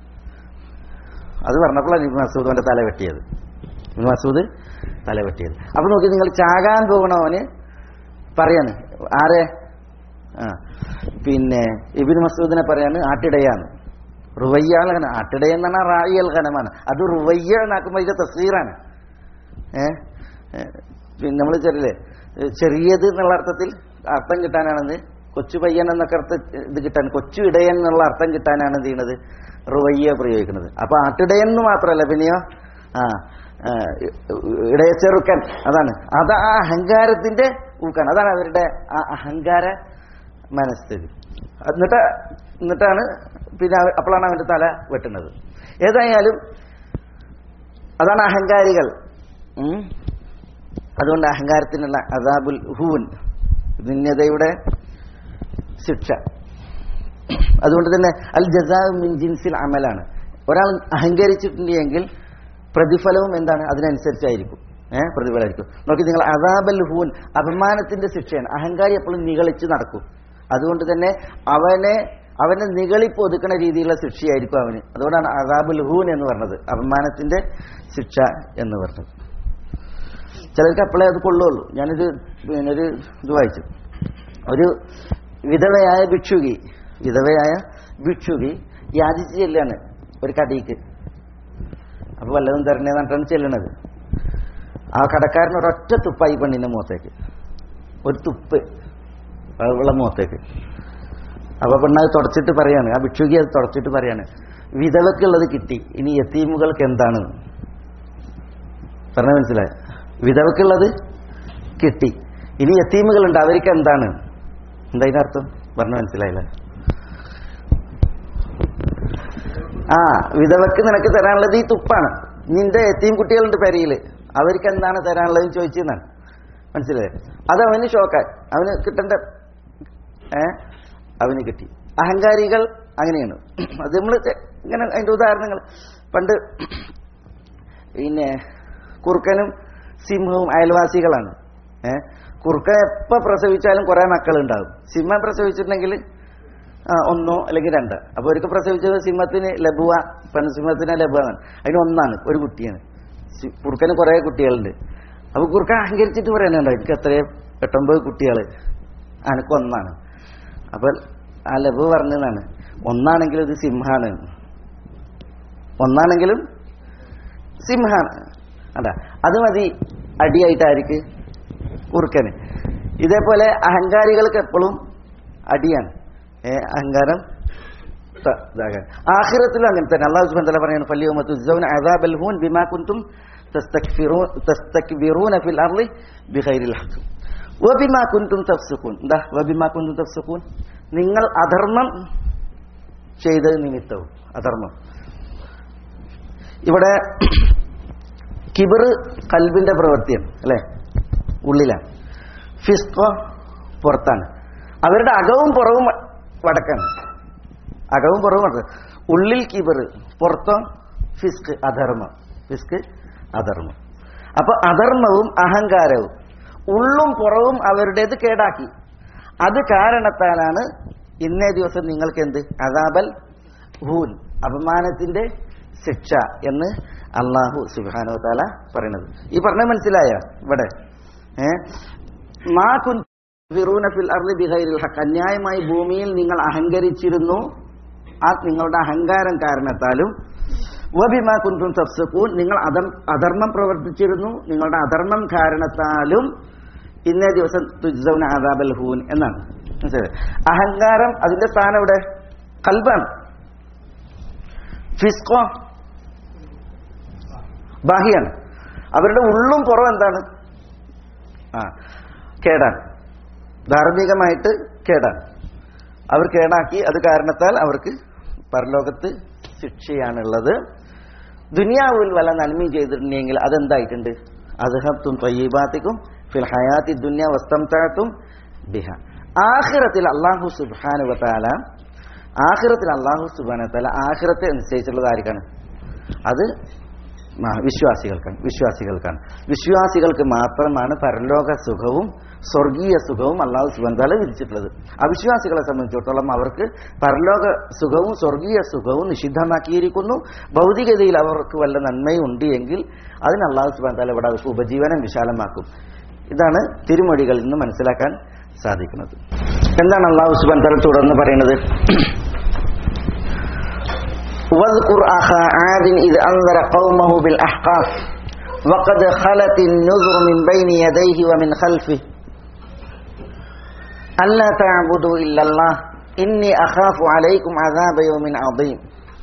അത് പറഞ്ഞപ്പോഴാണ് ഇബ്നു മസൂദ് അവന്റെ തല വെട്ടിയത് ഇബ്നു മസൂദ് തല വെട്ടിയത് അപ്പൊ നോക്കി നിങ്ങൾ ചാകാൻ പോകണവന് പറയാണ് ആരെ ആ പിന്നെ ഇബിൻ മസൂദിനെ പറയാണ് ആട്ടിടയാണ് റുവയ്യാൽ ഖനം ആട്ടിടയ എന്നാണ് റായിയൽ ഖനമാണ് അത് റുവയ്യ എന്നാക്കുമ്പോൾ ഇത് തസ്വീറാണ് ഏ ഏ, പിന്നെ നമ്മൾ ചെറിയ ചെറിയത് എന്നുള്ള അർത്ഥത്തിൽ അർത്ഥം കിട്ടാനാണെന്ന് കൊച്ചു പയ്യൻ എന്നൊക്കെ അർത്ഥം ഇത് കിട്ടാൻ കൊച്ചു ഇടയൻ എന്നുള്ള അർത്ഥം കിട്ടാനാണ് എന്ത് ചെയ്യുന്നത് റുവയ്യ പ്രയോഗിക്കുന്നത് അപ്പൊ ആട്ടിടയൻ എന്ന് മാത്രമല്ല പിന്നെയോ ആ ആ, ഇടയച്ചെറുക്കൻ അതാണ് അത് ആ അഹങ്കാരത്തിന്റെ ഊക്കാണ് അതാണ് അവരുടെ ആ അഹങ്കാര മനസ്ഥിതി എന്നിട്ട് എന്നിട്ടാണ് പിന്നെ അവ- അപ്പോഴാണ് അവന്റെ തല വെട്ടുന്നത് ഏതായാലും അതാണ് അഹങ്കാരികൾ ഉം. അതുകൊണ്ട് അഹങ്കാരത്തിനുള്ള അദാബുൽ ഹൂൻ നിന്യതയുടെ ശിക്ഷ അതുകൊണ്ട് തന്നെ അൽ ജസാ മിൻ ജിൻസിൽ അമലാണ് ഒരാൾ അഹങ്കരിച്ചിട്ടുണ്ടെങ്കിൽ പ്രതിഫലവും എന്താണ് അതിനനുസരിച്ചായിരിക്കും ഏഹ് പ്രതിഫലമായിരിക്കും നോക്കി നിങ്ങൾ അദാബൽ ഹൂൻ അപമാനത്തിന്റെ ശിക്ഷയാണ് അഹങ്കാരി എപ്പോഴും നിഗളിച്ച് നടക്കും അതുകൊണ്ട് തന്നെ അവനെ അവനെ നികളിപ്പ് ഒതുക്കുന്ന രീതിയിലുള്ള ശിക്ഷയായിരിക്കും അവന് അതുകൊണ്ടാണ് അദാബുൽ ഹൂൻ എന്ന് പറഞ്ഞത് അപമാനത്തിന്റെ ശിക്ഷ എന്ന് പറഞ്ഞത് ചിലർക്ക് അപ്പോഴേ അത് കൊള്ളുള്ളൂ ഞാനൊരു പിന്നെ ഒരു ഇത് വായിച്ചു ഒരു വിധവയായ ഭിക്ഷുകി വിധവയായ ഭിക്ഷുകി യാചിച്ച് ചെല്ലാണ് ഒരു കടിക്ക് അപ്പൊ വല്ലതും തരണേന്ന് പറഞ്ഞിട്ടാണ് ചെല്ലണത് ആ കടക്കാരൻ ഒരൊറ്റ തുപ്പായി പെണ്ണിന്റെ മുഖത്തേക്ക് ഒരു തുപ്പ് ഉള്ള മുഖത്തേക്ക് അപ്പൊ പെണ്ണത് തുടച്ചിട്ട് പറയാണ് ആ ഭിക്ഷുകി അത് തുടച്ചിട്ട് പറയാണ് വിധവക്കുള്ളത് കിട്ടി ഇനി യത്തീമുകൾക്ക് എന്താണ് പറഞ്ഞ മനസ്സിലായ വിധവക്കുള്ളത് കിട്ടി ഇനി യത്തീമുകളുണ്ട് അവർക്ക് എന്താണ് എന്താ ഇതിനർത്ഥം പറഞ്ഞ മനസ്സിലായില്ല ആ വിധവക്ക് നിനക്ക് തരാനുള്ളത് ഈ തുപ്പാണ് നിന്റെ എത്തിയും കുട്ടികളുണ്ട് പെരയില് അവർക്ക് എന്താണ് തരാനുള്ളത് ചോദിച്ചെന്നാണ് മനസ്സിലായേ അത് അവന് ഷോക്കായി അവന് കിട്ടേണ്ട ഏ അവന് കിട്ടി അഹങ്കാരികൾ അങ്ങനെയാണ് അത് നമ്മൾ ഇങ്ങനെ അതിന്റെ ഉദാഹരണങ്ങൾ പണ്ട് പിന്നെ കുറുക്കനും സിംഹവും അയൽവാസികളാണ് ഏ കുറുക്കൻ എപ്പോൾ പ്രസവിച്ചാലും കുറേ മക്കളുണ്ടാവും സിംഹം പ്രസവിച്ചിട്ടുണ്ടെങ്കിൽ ആ, ഒന്നോ അല്ലെങ്കിൽ രണ്ട് അപ്പോൾ ഒരിക്കൽ പ്രസവിച്ചത് സിംഹത്തിന് ലബുവ പെൺസിംഹത്തിന് ലബുവ എന്നാണ് അതിന് ഒന്നാണ് ഒരു കുട്ടിയാണ് സി- കുറുക്കന് കുറേ കുട്ടികളുണ്ട് അപ്പോൾ കുറുക്കൻ അഹങ്കരിച്ചിട്ട് പറയാനുണ്ടോ എനിക്ക് എത്രയോ എട്ടൊമ്പത് കുട്ടികൾ അനക്ക് ഒന്നാണ് അപ്പോൾ ആ ലബു പറഞ്ഞതാണ് ഒന്നാണെങ്കിലും ഇത് സിംഹാണ് ഒന്നാണെങ്കിലും സിംഹാണ് അതാ അത് മതി അടിയായിട്ട് ആർക്ക് കുറുക്കന് ഇതേപോലെ അഹങ്കാരികൾക്ക് എപ്പോഴും അടിയാണ് ഏ, അഹങ്കാരം ത- ഇതാകാൻ ആഖിറത്തിലും അങ്ങനെ തന്നെ അള്ളാഹു സുബ്ഹാനഹു വ തആല പറയുന്നു ഫല്യൗമ തുസ്സൗന അദാബൽ ഹൂൻ ബിമാ കുൻതും തസ്തക്ബിറൂന തസ്തക്ബിറൂന ഫിൽ അർളി ബിഗൈരിൽ ഹഖ് വബിമാ കുൻതും തഫ്സുഖൂൻ എന്താ വബിമാ കുൻതും തഫ്സുഖൂൻ നിങ്ങൾ അധർമ്മം ചെയ്തത് നിമിത്തവും അധർമ്മം ഇവിടെ കിബിർ കൽബിന്റെ പ്രവൃത്തിയാണ് അല്ലെ ഉള്ളിലാണ് ഫിസ്കോ പുറത്താണ് അവരുടെ അകവും പുറവും വടക്കാണ് അകവും പുറവും വടക്ക് ഉള്ളിൽ കിബിർ പുറത്തോ ഫിസ്ക് അധർമ്മം ഫിസ്ക് അധർമ്മം അപ്പൊ അധർമ്മവും അഹങ്കാരവും ഉള്ളും പുറവും അവരുടേത് കേടാക്കി അത് കാരണത്താലാണ് ഇന്നേ ദിവസം നിങ്ങൾക്ക് എന്ത് അതാബൽ ഹൂൻ അപമാനത്തിന്റെ ശിക്ഷ എന്ന് അള്ളാഹു സുബാനോ താല പറയുന്നത് ഈ പറഞ്ഞ മനസ്സിലായ ഇവിടെ ഏ മാ കുൻ ഫിറൂന ഫിൽ അർളി ബിഗൈരിൽ ഹഖ് അന്യായമായി ഭൂമിയിൽ നിങ്ങൾ അഹങ്കരിച്ചിരുന്നു ആ നിങ്ങളുടെ അഹങ്കാരം കാരണത്താലും വബിമാ കുന്തും തഫ്സഖൂൻ നിങ്ങൾ അധം അധർമ്മം പ്രവർത്തിച്ചിരുന്നു നിങ്ങളുടെ അധർമ്മം കാരണത്താലും ഇന്നേ ദിവസം തുജ്സൗന ആദാബൽ ഹൂൻ എന്നാണ് മനസ്സിലായോ? അഹങ്കാരം അതിന്റെ സ്ഥാനം ഇവിടെ കൽബാണ് ഫിസ്കോ ബാഹ്യാണ് അവരുടെ ഉള്ളും പുറം എന്താണ് ആ കേടാൻ ധാർമ്മികമായിട്ട് കേടാൻ അവർ കേടാക്കി അത് കാരണത്താൽ അവർക്ക് പരലോകത്ത് ശിക്ഷയാണുള്ളത് ദുനിയാവിൽ വല്ല നന്മയും ചെയ്തിട്ടുണ്ടെങ്കിൽ അതെന്തായിട്ടുണ്ട് അദ്ഹബ്തും ത്വയ്യബാത്തിക്കും ഫിൽ ഹയാത്തി ദുന്യ വസ്തംതാത്തും ബിഹ ആഖിറത്തിൽ അള്ളാഹു സുബ്ഹാനു വതആല ആഖിറത്തിൽ അള്ളാഹു സുബ്ഹാനു വതആല ആഖിറത്തെ നിശ്ചയിച്ചിട്ടുള്ളത് ആർക്കാണ് അത് മ- വിശ്വാസികൾക്കാണ് വിശ്വാസികൾക്കാണ് വിശ്വാസികൾക്ക് മാത്രമാണ് പരലോക സുഖവും സ്വർഗീയ സുഖവും അള്ളാഹു സുബന്ധാല വിധിച്ചിട്ടുള്ളത് അവിശ്വാസികളെ സംബന്ധിച്ചിടത്തോളം അവർക്ക് പരലോക സുഖവും സ്വർഗീയ സുഖവും നിഷിദ്ധമാക്കിയിരിക്കുന്നു ഭൗതികതയിൽ അവർക്ക് വല്ല നന്മയും ഉണ്ട് എങ്കിൽ അതിന് അള്ളാഹു സുബന്ധാല ഇവിടെ അവർക്ക് ഉപജീവനം വിശാലമാക്കും ഇതാണ് തിരുമൊഴികളിൽ നിന്ന് മനസ്സിലാക്കാൻ സാധിക്കുന്നത് എന്താണ് അള്ളാഹു സുബന്ധാല തുടർന്ന് പറയുന്നത് واذكر أخا عاد إذ أنذر قومه بالأحقاف وقد خلت النذر من بين يديه ومن خلفه ألا تعبدوا إلا الله إني أخاف عليكم عذاب يوم عظيم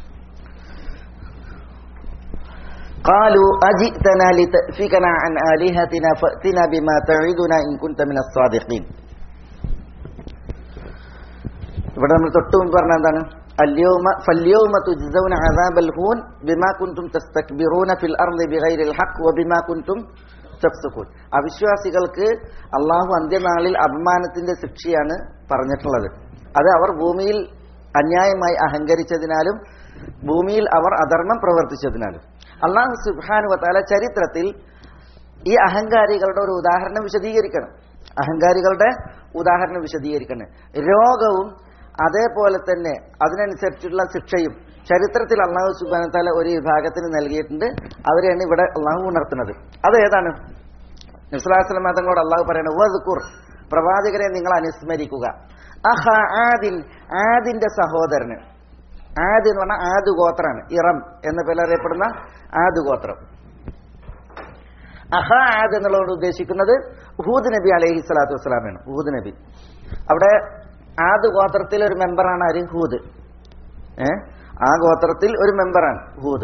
قالوا أجئتنا لتأفكنا عن آلهتنا فأتنا بما تعدنا إن كنت من الصادقين ഇവിടെ നമ്മൾ തൊട്ട് മുമ്പ് പറഞ്ഞ എന്താണ് اليوم فاليوم تجزون عذاب الهون بما كنتم تستكبرون في الأرض بغير الحق وبما كنتم تفسقون അവിശ്വാസികൾക്ക് അള്ളാഹു അന്ത്യനാളിൽ അപമാനത്തിന്റെ ശിക്ഷയാണ് പറഞ്ഞിട്ടുള്ളത് അത് അവർ ഭൂമിയിൽ അന്യായമായി അഹങ്കരിച്ചതിനാലും ഭൂമിയിൽ അവർ അധർമ്മം പ്രവർത്തിച്ചതിനാലും അള്ളാഹു സുബ്ഹാനു വതാല ചരിത്രത്തിൽ ഈ അഹങ്കാരികളുടെ ഒരു ഉദാഹരണം വിശദീകരിക്കണം അഹങ്കാരികളുടെ ഉദാഹരണം വിശദീകരിക്കണം രോഗവും അതേപോലെ തന്നെ അതിനനുസരിച്ചുള്ള ശിക്ഷയും ചരിത്രത്തിൽ അള്ളാഹു സുബാന താല ഒരു വിഭാഗത്തിന് നൽകിയിട്ടുണ്ട് അവരെയാണ് ഇവിടെ അള്ളാഹു ഉണർത്തുന്നത് അത് ഏതാണ് നിസ്ലാസ്ലം തങ്ങളോട് അള്ളാഹു പറയുന്നത് വദ്കുർ പ്രവാചകരെ നിങ്ങൾ അനുസ്മരിക്കുക അഹ ആദിൻ ആദിന്റെ സഹോദരന് ആദ് എന്ന് പറഞ്ഞാൽ ആദ് ഗോത്രമാണ് ഇറം എന്ന പേരിൽ അറിയപ്പെടുന്ന ആദ് ഗോത്രം അഹ ആദ് എന്നുള്ളതുകൊണ്ട് ഉദ്ദേശിക്കുന്നത് ഹൂദ് നബി അലൈഹി സ്വലാത്തു വസ്സലാമാണ് ഹൂദ് നബി അവിടെ ആദ് ഗോത്രത്തിൽ ഒരു മെമ്പറാണ് ആര് ഹൂദ് ഏ ആ ഗോത്രത്തിൽ ഒരു മെമ്പറാണ് ഹൂദ്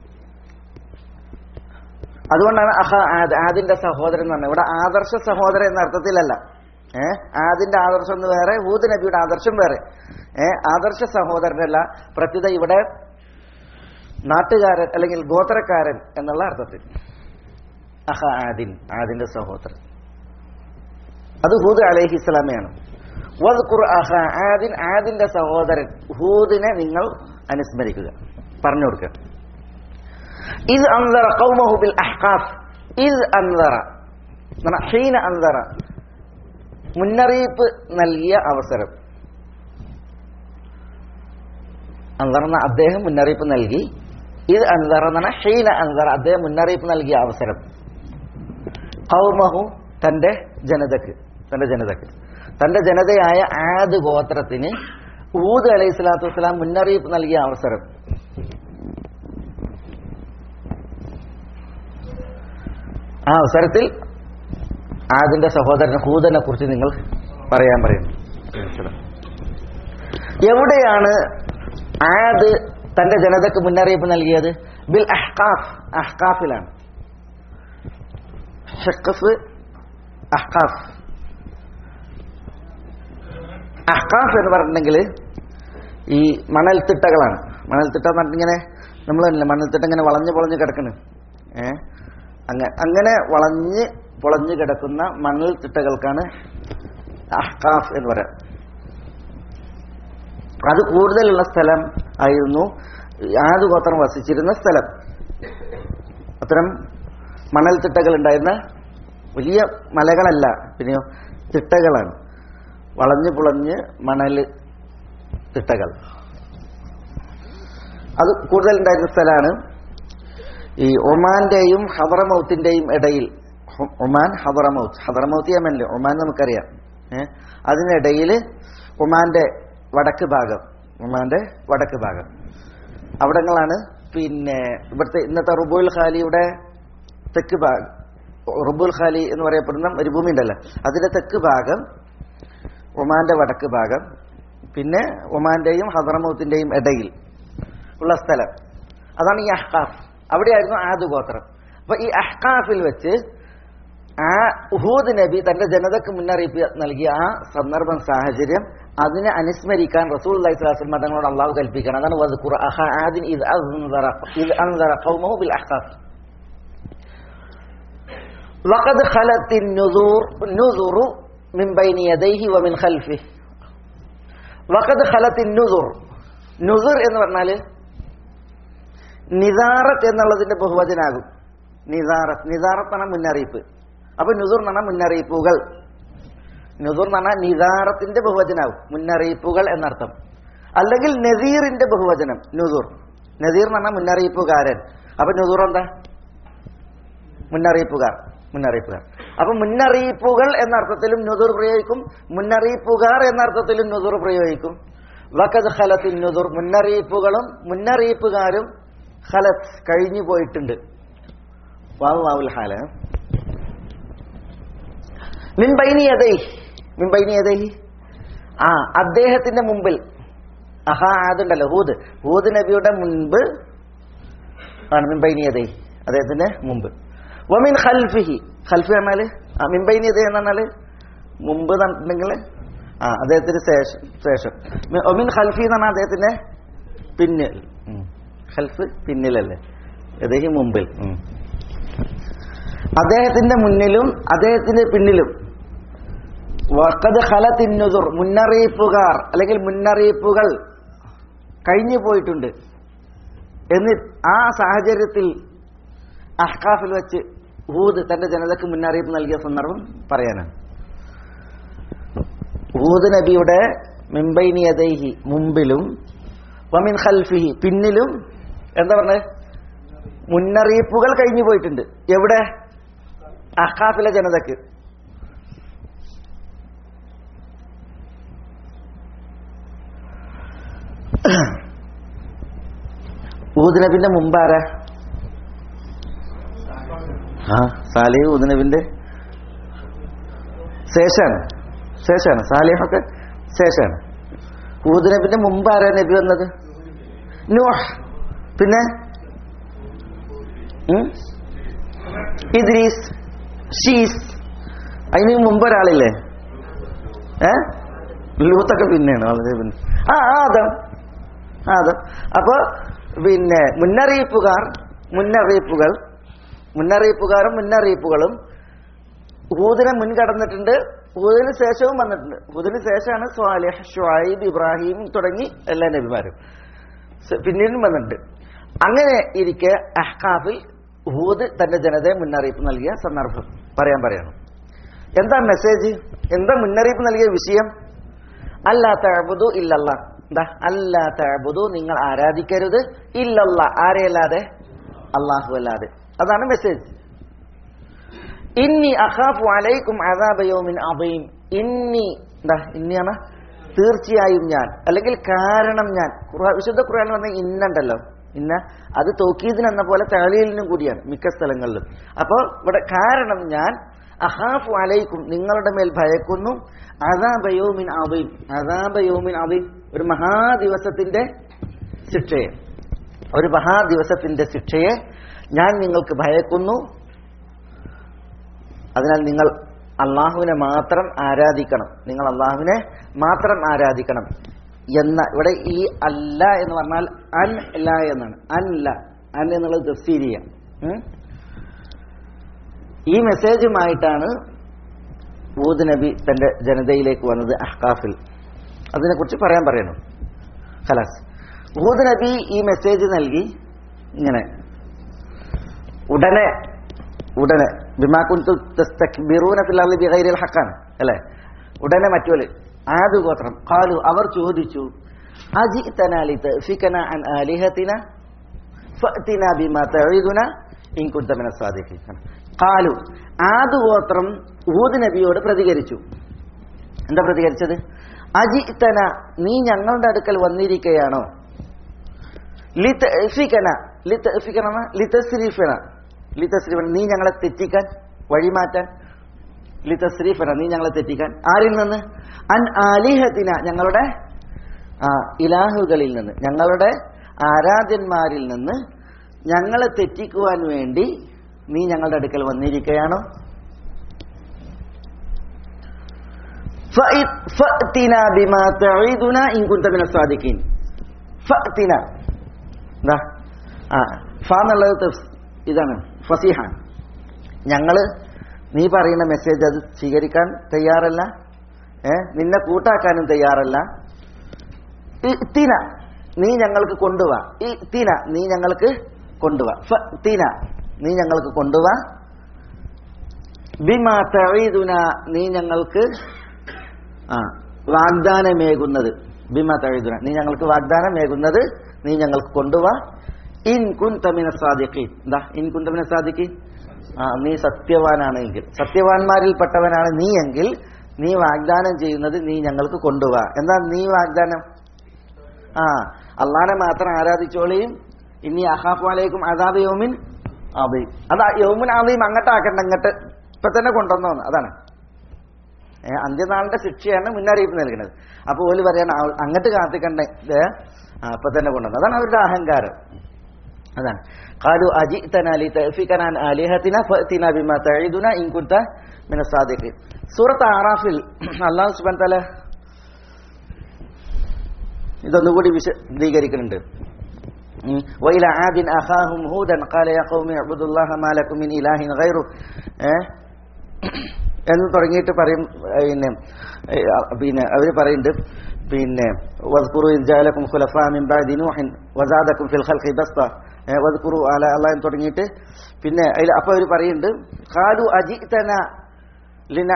അതുകൊണ്ടാണ് അഹ ആദ് ആദിന്റെ സഹോദരൻ എന്ന് പറഞ്ഞത് ഇവിടെ ആദർശ സഹോദരൻ എന്ന അർത്ഥത്തിലല്ല ഏ ആദിന്റെ ആദർശം എന്ന് വേറെ ഹൂദ് നബിയുടെ ആദർശം വേറെ ഏ ആദർശ സഹോദരനല്ല പ്രത്യുത ഇവിടെ നാട്ടുകാരൻ അല്ലെങ്കിൽ ഗോത്രക്കാരൻ എന്നുള്ള അർത്ഥത്തിൽ അഹ ആദിൻ ആദിന്റെ സഹോദരൻ അത് ഹൂദ് അലൈഹി ഇസ്ലാമയാണ് വദ്കുർ അഹ ആദിൻ ആദിന്റെ സഹോദരൻ ഹൂദിനെ നിങ്ങൾ അനുസ്മരിക്കുക പറഞ്ഞു കൊടുക്കുക ഇത് അന്തറ കൗമഹു ബിൽ അഹ്കാഫ് ഇത് അന്തറ ഹീന അന്തറ മുന്നറിയിപ്പ് നൽകിയ അവസരം അന്തറന്ന അദ്ദേഹം മുന്നറിയിപ്പ് നൽകി ഇത് അന്തറ എന്നാണ് ഹീന അന്തറ അദ്ദേഹം മുന്നറിയിപ്പ് നൽകിയ അവസരം കൗമഹു തന്റെ ജനതക്ക് തന്റെ ജനതക്ക് തന്റെ ജനതയായ ആദ് ഗോത്രത്തിന് ഊദ് അലൈഹി സ്വലാത്തു വസ്സലാം മുന്നറിയിപ്പ് നൽകിയ അവസരം ആ അവസരത്തിൽ ആദിന്റെ സഹോദരൻ ഹൂദനെ കുറിച്ച് നിങ്ങൾ പറയാൻ പറയുന്നു എവിടെയാണ് ആദ് തന്റെ ജനതക്ക് മുന്നറിയിപ്പ് നൽകിയത് ബിൽ അഹ്കാഫ് അഹ്കാഫിലാണ് ഷക്കഫ് അഹ്കാഫ് അഹ്കാഫ് എന്ന് പറഞ്ഞിട്ടുണ്ടെങ്കിൽ ഈ മണൽത്തിട്ടകളാണ് മണൽത്തിട്ട എന്ന് പറഞ്ഞിങ്ങനെ നമ്മൾ മണൽത്തിട്ട ഇങ്ങനെ വളഞ്ഞ് പൊളഞ്ഞ് കിടക്കണ് ഏ അങ്ങനെ അങ്ങനെ വളഞ്ഞ് പൊളഞ്ഞു കിടക്കുന്ന മണൽ തിട്ടകൾക്കാണ് അഹ്കാഫ് എന്ന് പറയാം അത് കൂടുതലുള്ള സ്ഥലം ആയിരുന്നു ആദ് ഗോത്രം വസിച്ചിരുന്ന സ്ഥലം അത്തരം മണൽത്തിട്ടകൾ ഉണ്ടായിരുന്ന വലിയ മലകളല്ല പിന്നെയോ തിട്ടകളാണ് വളഞ്ഞു പുളഞ്ഞ് മണൽ തിട്ടകൾ അത് കൂടുതൽ ഉണ്ടായിരുന്ന സ്ഥലമാണ് ഈ ഒമാന്റെയും ഹദറമൗത്തിന്റെയും ഇടയിൽ ഹു- ഒമാൻ ഹദറമൗത്ത് ഹദറമൗത്ത് യമനില് ഒമാൻ നമുക്കറിയാം ഏഹ് അതിനിടയിൽ ഒമാന്റെ വടക്ക് ഭാഗം ഒമാന്റെ വടക്ക് ഭാഗം അവിടങ്ങളാണ് പിന്നെ ഇവിടുത്തെ ഇന്നത്തെ റുബുൽ ഖാലിയുടെ തെക്ക് ഭാഗം റുബുൽ ഖാലി എന്ന് പറയപ്പെടുന്ന മരുഭൂമി ഉണ്ടല്ലോ അതിന്റെ തെക്ക് ഭാഗം ഒമാന്റെ വടക്ക് ഭാഗം പിന്നെ ഒമാന്റെയും ഹദറമൗത്തിന്റെയും ഇടയിൽ ഉള്ള സ്ഥലം അതാണ് ഈ അഹ്കാഫ് അവിടെയായിരുന്നു ആദ് ഗോത്രം അപ്പൊ ഈ അഹ്കാഫിൽ വെച്ച് ആ ഉഹൂദ് നബി തന്റെ ജനതക്ക് മുന്നറിയിപ്പ് നൽകിയ ആ സന്ദർഭം സാഹചര്യം അതിനെ അനുസ്മരിക്കാൻ റസൂൽ അലൈഹി സ്വലാസ്ലം തങ്ങളോട് അള്ളാഹു കൽപ്പിക്കണം അതാണ് വദ്കുർ അഹ ആദിൻ ഇദ് അൻദറ ഇദ് അൻദറ ഖൗമഹു ബിൽ അഹ്കാഫ് وقد خلت النذور النذر من بين يديه ومن خلفه وقد خلت النذر നുസുർ എന്ന് പറഞ്ഞാല് നിസാറത്ത് എന്നുള്ളതിന്റെ ബഹുവചനാകും നിസാറത്ത് നിസാറത്ത് എന്ന മുന്നറിയിപ്പ് അപ്പൊ നുസുർ എന്ന് പറഞ്ഞാൽ മുന്നറിയിപ്പുകൾ നുസുർ എന്ന് പറഞ്ഞാൽ നിസാറത്തിന്റെ ബഹുവചനാകും മുന്നറിയിപ്പുകൾ എന്നർത്ഥം അല്ലെങ്കിൽ നസീറിന്റെ ബഹുവചനം നുസുർ നസീർ എന്ന് പറഞ്ഞാൽ മുന്നറിയിപ്പുകാരൻ അപ്പൊ നുസുർ എന്താ മുന്നറിയിപ്പുകാർ മുന്നറിയിപ്പുകാർ അപ്പൊ മുന്നറിയിപ്പുകൾ എന്ന അർത്ഥത്തിലും നുതുർ പ്രയോഗിക്കും മുന്നറിയിപ്പുകാർ എന്ന അർത്ഥത്തിലും നുതുർ പ്രയോഗിക്കും വക്കത് ഖലത്തിൻ നുതുർ മുന്നറിയിപ്പുകളും മുന്നറിയിപ്പുകാരും ഖലത്ത് കഴിഞ്ഞു പോയിട്ടുണ്ട് വാവ് വാവുൽ ഹാല മിൻബൈനിയതൈ മിൻബൈനിയതൈ ആ അദ്ദേഹത്തിന്റെ മുമ്പിൽ അഹാ ആദുണ്ടല്ലോ ഹൂദ് ഹൂദ് നബിയുടെ മുൻപ് ആണ് മിൻബൈനിയതൈ അദ്ദേഹത്തിന്റെ മുമ്പ് വമിൻ ഖൽഫിഹി ഖൽഫി പറഞ്ഞാല് ആ മിൻബൈനിയതൈ എന്ന് പറഞ്ഞാല് മുമ്പ് പറഞ്ഞിട്ടുണ്ടെങ്കിൽ ആ അദ്ദേഹത്തിന് ശേഷം ശേഷം മി- ഒമിൻ ഖൽഫി എന്ന് പറഞ്ഞാൽ അദ്ദേഹത്തിന്റെ പിന്നിൽ ഉം. ഖൽഫ് പിന്നിലല്ലേ അദ്ദേഹം മുമ്പിൽ ഉം. അദ്ദേഹത്തിന്റെ മുന്നിലും അദ്ദേഹത്തിന്റെ പിന്നിലും വഖദ് ഖലത്തിന്നുദുർ മുന്നറിയിപ്പുകാർ അല്ലെങ്കിൽ മുന്നറിയിപ്പുകൾ കഴിഞ്ഞു പോയിട്ടുണ്ട് എന്ന് ആ സാഹചര്യത്തിൽ അഹ്കാഫിൽ വെച്ച് ഹൂദ് തന്റെ ജനതയ്ക്ക് മുന്നറിയിപ്പ് നൽകിയ സന്ദർഭം പറയാനാണ് ഹൂദ് നബിയുടെ മിംബൈനിയതൈഹി മുമ്പിലും വമിൻ ഖൽഫിഹി പിന്നിലും എന്താ പറഞ്ഞത് മുന്നറിയിപ്പുകൾ കഴിഞ്ഞു പോയിട്ടുണ്ട് എവിടെ അഹ്കാഫിലെ ജനതയ്ക്ക് ഊദ് നബിന്റെ മുമ്പാരാ ആ സാലിഹ് ഊദ് നബിന്റെ ശേഷാണ് ശേഷാണ് സാലിഹൊക്കെ ശേഷാണ് ഊദ് നബിന്റെ മുമ്പാരാ നബി വന്നത് നൂഹ് പിന്നെ ഉം? ഇദ്രീസ് ഷീസ് അതിന് മുമ്പ് ഒരാളില്ലേ ഏ ലൂത്തൊക്കെ പിന്നെയാണ് വളരെ പിന്നെ ആ ആദം ആദം അപ്പൊ പിന്നെ മുന്നറിയിപ്പുകാർ മുന്നറിയിപ്പുകൾ മുന്നറിയിപ്പുകാരും മുന്നറിയിപ്പുകളും ഹൂദിനെ മുൻകടന്നിട്ടുണ്ട് ഹൂദിന് ശേഷവും വന്നിട്ടുണ്ട് ഹൂദിന് ശേഷമാണ് സ്വാലിഹ് ഷുഐബ് ഇബ്രാഹിം തുടങ്ങി എല്ലാ നബിമാരും സ- പിന്നീടും വന്നിട്ടുണ്ട് അങ്ങനെ ഇരിക്കെ അഹ്കാഫിൽ ഹൂദ് തന്റെ ജനതയെ മുന്നറിയിപ്പ് നൽകിയ സന്ദർഭം പറയാൻ പറയണം എന്താ മെസ്സേജ് എന്താ മുന്നറിയിപ്പ് നൽകിയ വിഷയം അല്ലാ തഅബുദു ഇല്ലല്ല എന്താ അല്ലാ തഅബുദു നിങ്ങൾ ആരാധിക്കരുത് ഇല്ലല്ല ആരെയല്ലാതെ അള്ളാഹു അല്ലാതെ അതാണ് മെസ്സേജ് ഇന്നി അഖാഫു അലൈക്കും അദാബ യൗമിൻ അദീം ഇന്നി എന്താ ഇന്നിയാണ് തീർച്ചയായും ഞാൻ അല്ലെങ്കിൽ കാരണം ഞാൻ ഖുർആൻ വിശുദ്ധ ഖുർആൻ പറഞ്ഞ ഇന്നുണ്ടല്ലോ ഇന്ന അത് തോക്കീദിന് എന്ന പോലെ തഴലിനും കൂടിയാണ് മിക്ക സ്ഥലങ്ങളിലും അപ്പോൾ ഇവിടെ കാരണം ഞാൻ അഹാഫു അലൈക്കും നിങ്ങളുടെ മേൽ ഭയക്കുന്നു അദാബയോമിൻ അബീം അദാബയോമിൻ അബീം ഒരു മഹാദിവസത്തിന്റെ ശിക്ഷയെ ഒരു മഹാദിവസത്തിന്റെ ശിക്ഷയെ ഞാൻ നിങ്ങൾക്ക് ഭയക്കുന്നു അതിനാൽ നിങ്ങൾ അള്ളാഹുവിനെ മാത്രം ആരാധിക്കണം നിങ്ങൾ അള്ളാഹുവിനെ മാത്രം ആരാധിക്കണം എന്ന ഇവിടെ ഈ അല്ല എന്ന് പറഞ്ഞാൽ അൻ ല എന്നാണ് അല്ല അൻ എന്നുള്ളത് തഫ്സീരിയ ഉം? ഈ മെസ്സേജുമായിട്ടാണ് ഊദ് നബി തന്റെ ജനതയിലേക്ക് വന്നത് അഹ്കാഫിൽ അതിനെക്കുറിച്ച് പറയാൻ പറയണം ഖലാസ് ഊദ് നബി ഈ മെസ്സേജ് നൽകി ഇങ്ങനെ ഉടനെ ഉടനെ ബിമാക്കുൻതു തസ്തക്ബിറൂന ഫിൽ അർളി ബിഗൈരിൽ ഹഖാൻ അല്ലേ ഉടനെ മറ്റോല് ആദ് ഗോത്രം ഖാലു അവർ ചോദിച്ചു അജിതന ലിതഫികന അൻ ആലിഹതിന ഫഅതിന ബിമാ തഈദുന ഇൻ കുൻത മിന സാദിഖീൻ ഖാലു ആദ് ഗോത്രം ഊദ് നബിയോട് പ്രതികരിച്ചു എന്താ പ്രതികരിച്ചത് അജിതന നീ ഞങ്ങളുടെ അടുക്കൽ വന്നിരിക്കുകയാണോ ലിതഫികന ലിതഫികന ലിതസ്രീഫന ലിതസ്രീഫന നീ ഞങ്ങളെ തെറ്റിക്കാൻ വഴിമാറ്റാൻ ലിതസ്രീഫന നീ ഞങ്ങളെ തെറ്റിക്കാൻ ആരിൽ നിന്ന് അൻ ആലിഹത്തിന ഞങ്ങളുടെ ആ, ഇലാഹുകളിൽ നിന്ന് ഞങ്ങളുടെ ആരാധ്യന്മാരിൽ നിന്ന് ഞങ്ങളെ തെറ്റിക്കുവാൻ വേണ്ടി നീ ഞങ്ങളുടെ അടുക്കൽ വന്നിരിക്കുകയാണോ ഫഇ- ഫഅ്തിന ബിമാ തഈദുന ഇൻ കുൻത മിന സാദിഖീൻ ഫഅ്തിന എന്താ ആ ഫ എന്നുള്ളത് തഫ്സ്- ഇതാണ് ഫസീഹാൻ ഞങ്ങള് നീ പറയുന്ന മെസ്സേജ് അത് സ്വീകരിക്കാൻ തയ്യാറല്ല ഏ നിന്നെ കൂട്ടാക്കാനും തയ്യാറല്ല ഇത്തിന നീ ഞങ്ങൾക്ക് കൊണ്ടുവാ ഇത്തിന നീ ഞങ്ങൾക്ക് കൊണ്ടുവാ ഫഅ്തിന നീ ഞങ്ങൾക്ക് കൊണ്ടുവാ ബിമാ തഈദുന നീ ഞങ്ങൾക്ക് ആ വാഗ്ദാനമേകുന്നത് ബിമ തഴുതുന നീ ഞങ്ങൾക്ക് വാഗ്ദാനമേകുന്നത് നീ ഞങ്ങൾക്ക് കൊണ്ടുവാ ഇൻ കുൻ തമിന സാദിഖീൻ എന്താ ഇൻ കുൻ തമിന സാദിഖീൻ ആ നീ സത്യവാനാണ് എങ്കിൽ സത്യവാന്മാരിൽപ്പെട്ടവനാണ് നീ എങ്കിൽ നീ വാഗ്ദാനം ചെയ്യുന്നത് നീ ഞങ്ങൾക്ക് കൊണ്ടുവാ എന്താ നീ വാഗ്ദാനം ആ അള്ളാനെ മാത്രം ആരാധിച്ചോളിയും ഇനി അഹാഫു അലൈക്കും അതാബ് യോമിൻ അബീം അതാ യോമിൻ അബീം അങ്ങോട്ടാക്കണ്ട അങ്ങോട്ട് ഇപ്പൊ തന്നെ കൊണ്ടുവന്നോന്ന് അതാണ് ഏ, അന്ത്യനാളിന്റെ ശിക്ഷയാണ് മുന്നറിയിപ്പ് നൽകുന്നത് അപ്പൊ ഓല് പറയാണ് ആ, അങ്ങോട്ട് കാത്തിക്കണ്ടേ ഇത് ആ, അപ്പൊ തന്നെ കൊണ്ടുവന്നു അതാണ് അവരുടെ അഹങ്കാരം അതാണ് കാലു അജിതന ലിതഫികന അൻ ആലിഹതിന ഫഅതിന ബിമാ തഈദുന ഇൻ കുൻത മിന സാദിഖീൻ സൂറത്ത് ആറാഫിൽ അല്ലാഹു സുബ്ഹാനഹു തആല ഇതൊന്നുകൂടി വിശദീകരിക്കുന്നുണ്ട് ഉം. وإلى عاد أخاهم هودا قال يا قوم اعبدوا الله ما لكم من إله غيره ഏ? എന്ന് തുടങ്ങിയിട്ട് പറയും പിന്നെ ഏ, പിന്നെ അവർ പറയുന്നുണ്ട് പിന്നെ വസ്കുറു ഇൻജാലക്കും ഖുലഫാ മിൻ ബഅദി നൂഹിൻ വസാദക്കും ഫിൽ ഖൽഖി ബസ്ത ഏ, വസ്കുറു അല അല്ലാഹ് എന്ന് തുടങ്ങിയിട്ട് പിന്നെ അതിൽ അപ്പോൾ അവർ പറയുന്നുണ്ട് ഖാലു അജിതന ലിന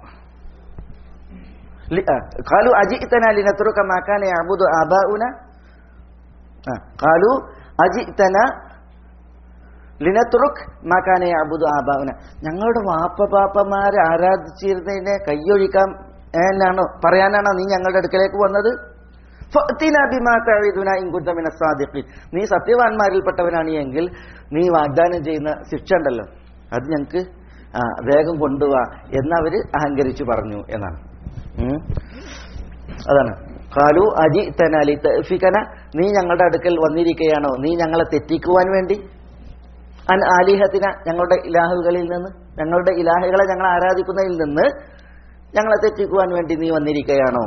ലി- ആ, ഖാലു അജിതന ലിനത്രുക മാ കാന യഅബുദു ആബാഉന ആ, ഖാലു അജിതന ലിനത്തുറുക് മാക്കാനെ അബുദ് ആബാവിന ഞങ്ങളുടെ വാപ്പപാപ്പമാരെ ആരാധിച്ചിരുന്നതിനെ കൈയൊഴിക്കാൻ എന്നാണോ പറയാനാണോ നീ ഞങ്ങളുടെ അടുക്കലേക്ക് വന്നത് ഫഅ്തിനാ ബിമാ തഈദുനാ ഇൻ കുൻത മിനസ് സാദിഖീൻ. നീ സത്യവാന്മാരിൽപ്പെട്ടവനാണ് എങ്കിൽ നീ വാഗ്ദാനം ചെയ്യുന്ന ശിക്ഷ ഉണ്ടല്ലോ അത് ഞങ്ങൾക്ക് ആ, വേഗം കൊണ്ടുവാ എന്നവര് അഹങ്കരിച്ചു പറഞ്ഞു എന്നാണ് ഉം. അതാണ് കാലു അജി തനാലി തഫിക്കന നീ ഞങ്ങളുടെ അടുക്കൽ വന്നിരിക്കുകയാണോ നീ ഞങ്ങളെ തെറ്റിക്കുവാൻ വേണ്ടി അൻ ആലിഹത്തിന ഞങ്ങളുടെ ഇലാഹുകളിൽ നിന്ന് ഞങ്ങളുടെ ഇലാഹുകളെ ഞങ്ങൾ ആരാധിക്കുന്നതിൽ നിന്ന് ഞങ്ങളെ തെറ്റിക്കുവാൻ വേണ്ടി നീ വന്നിരിക്കുകയാണോ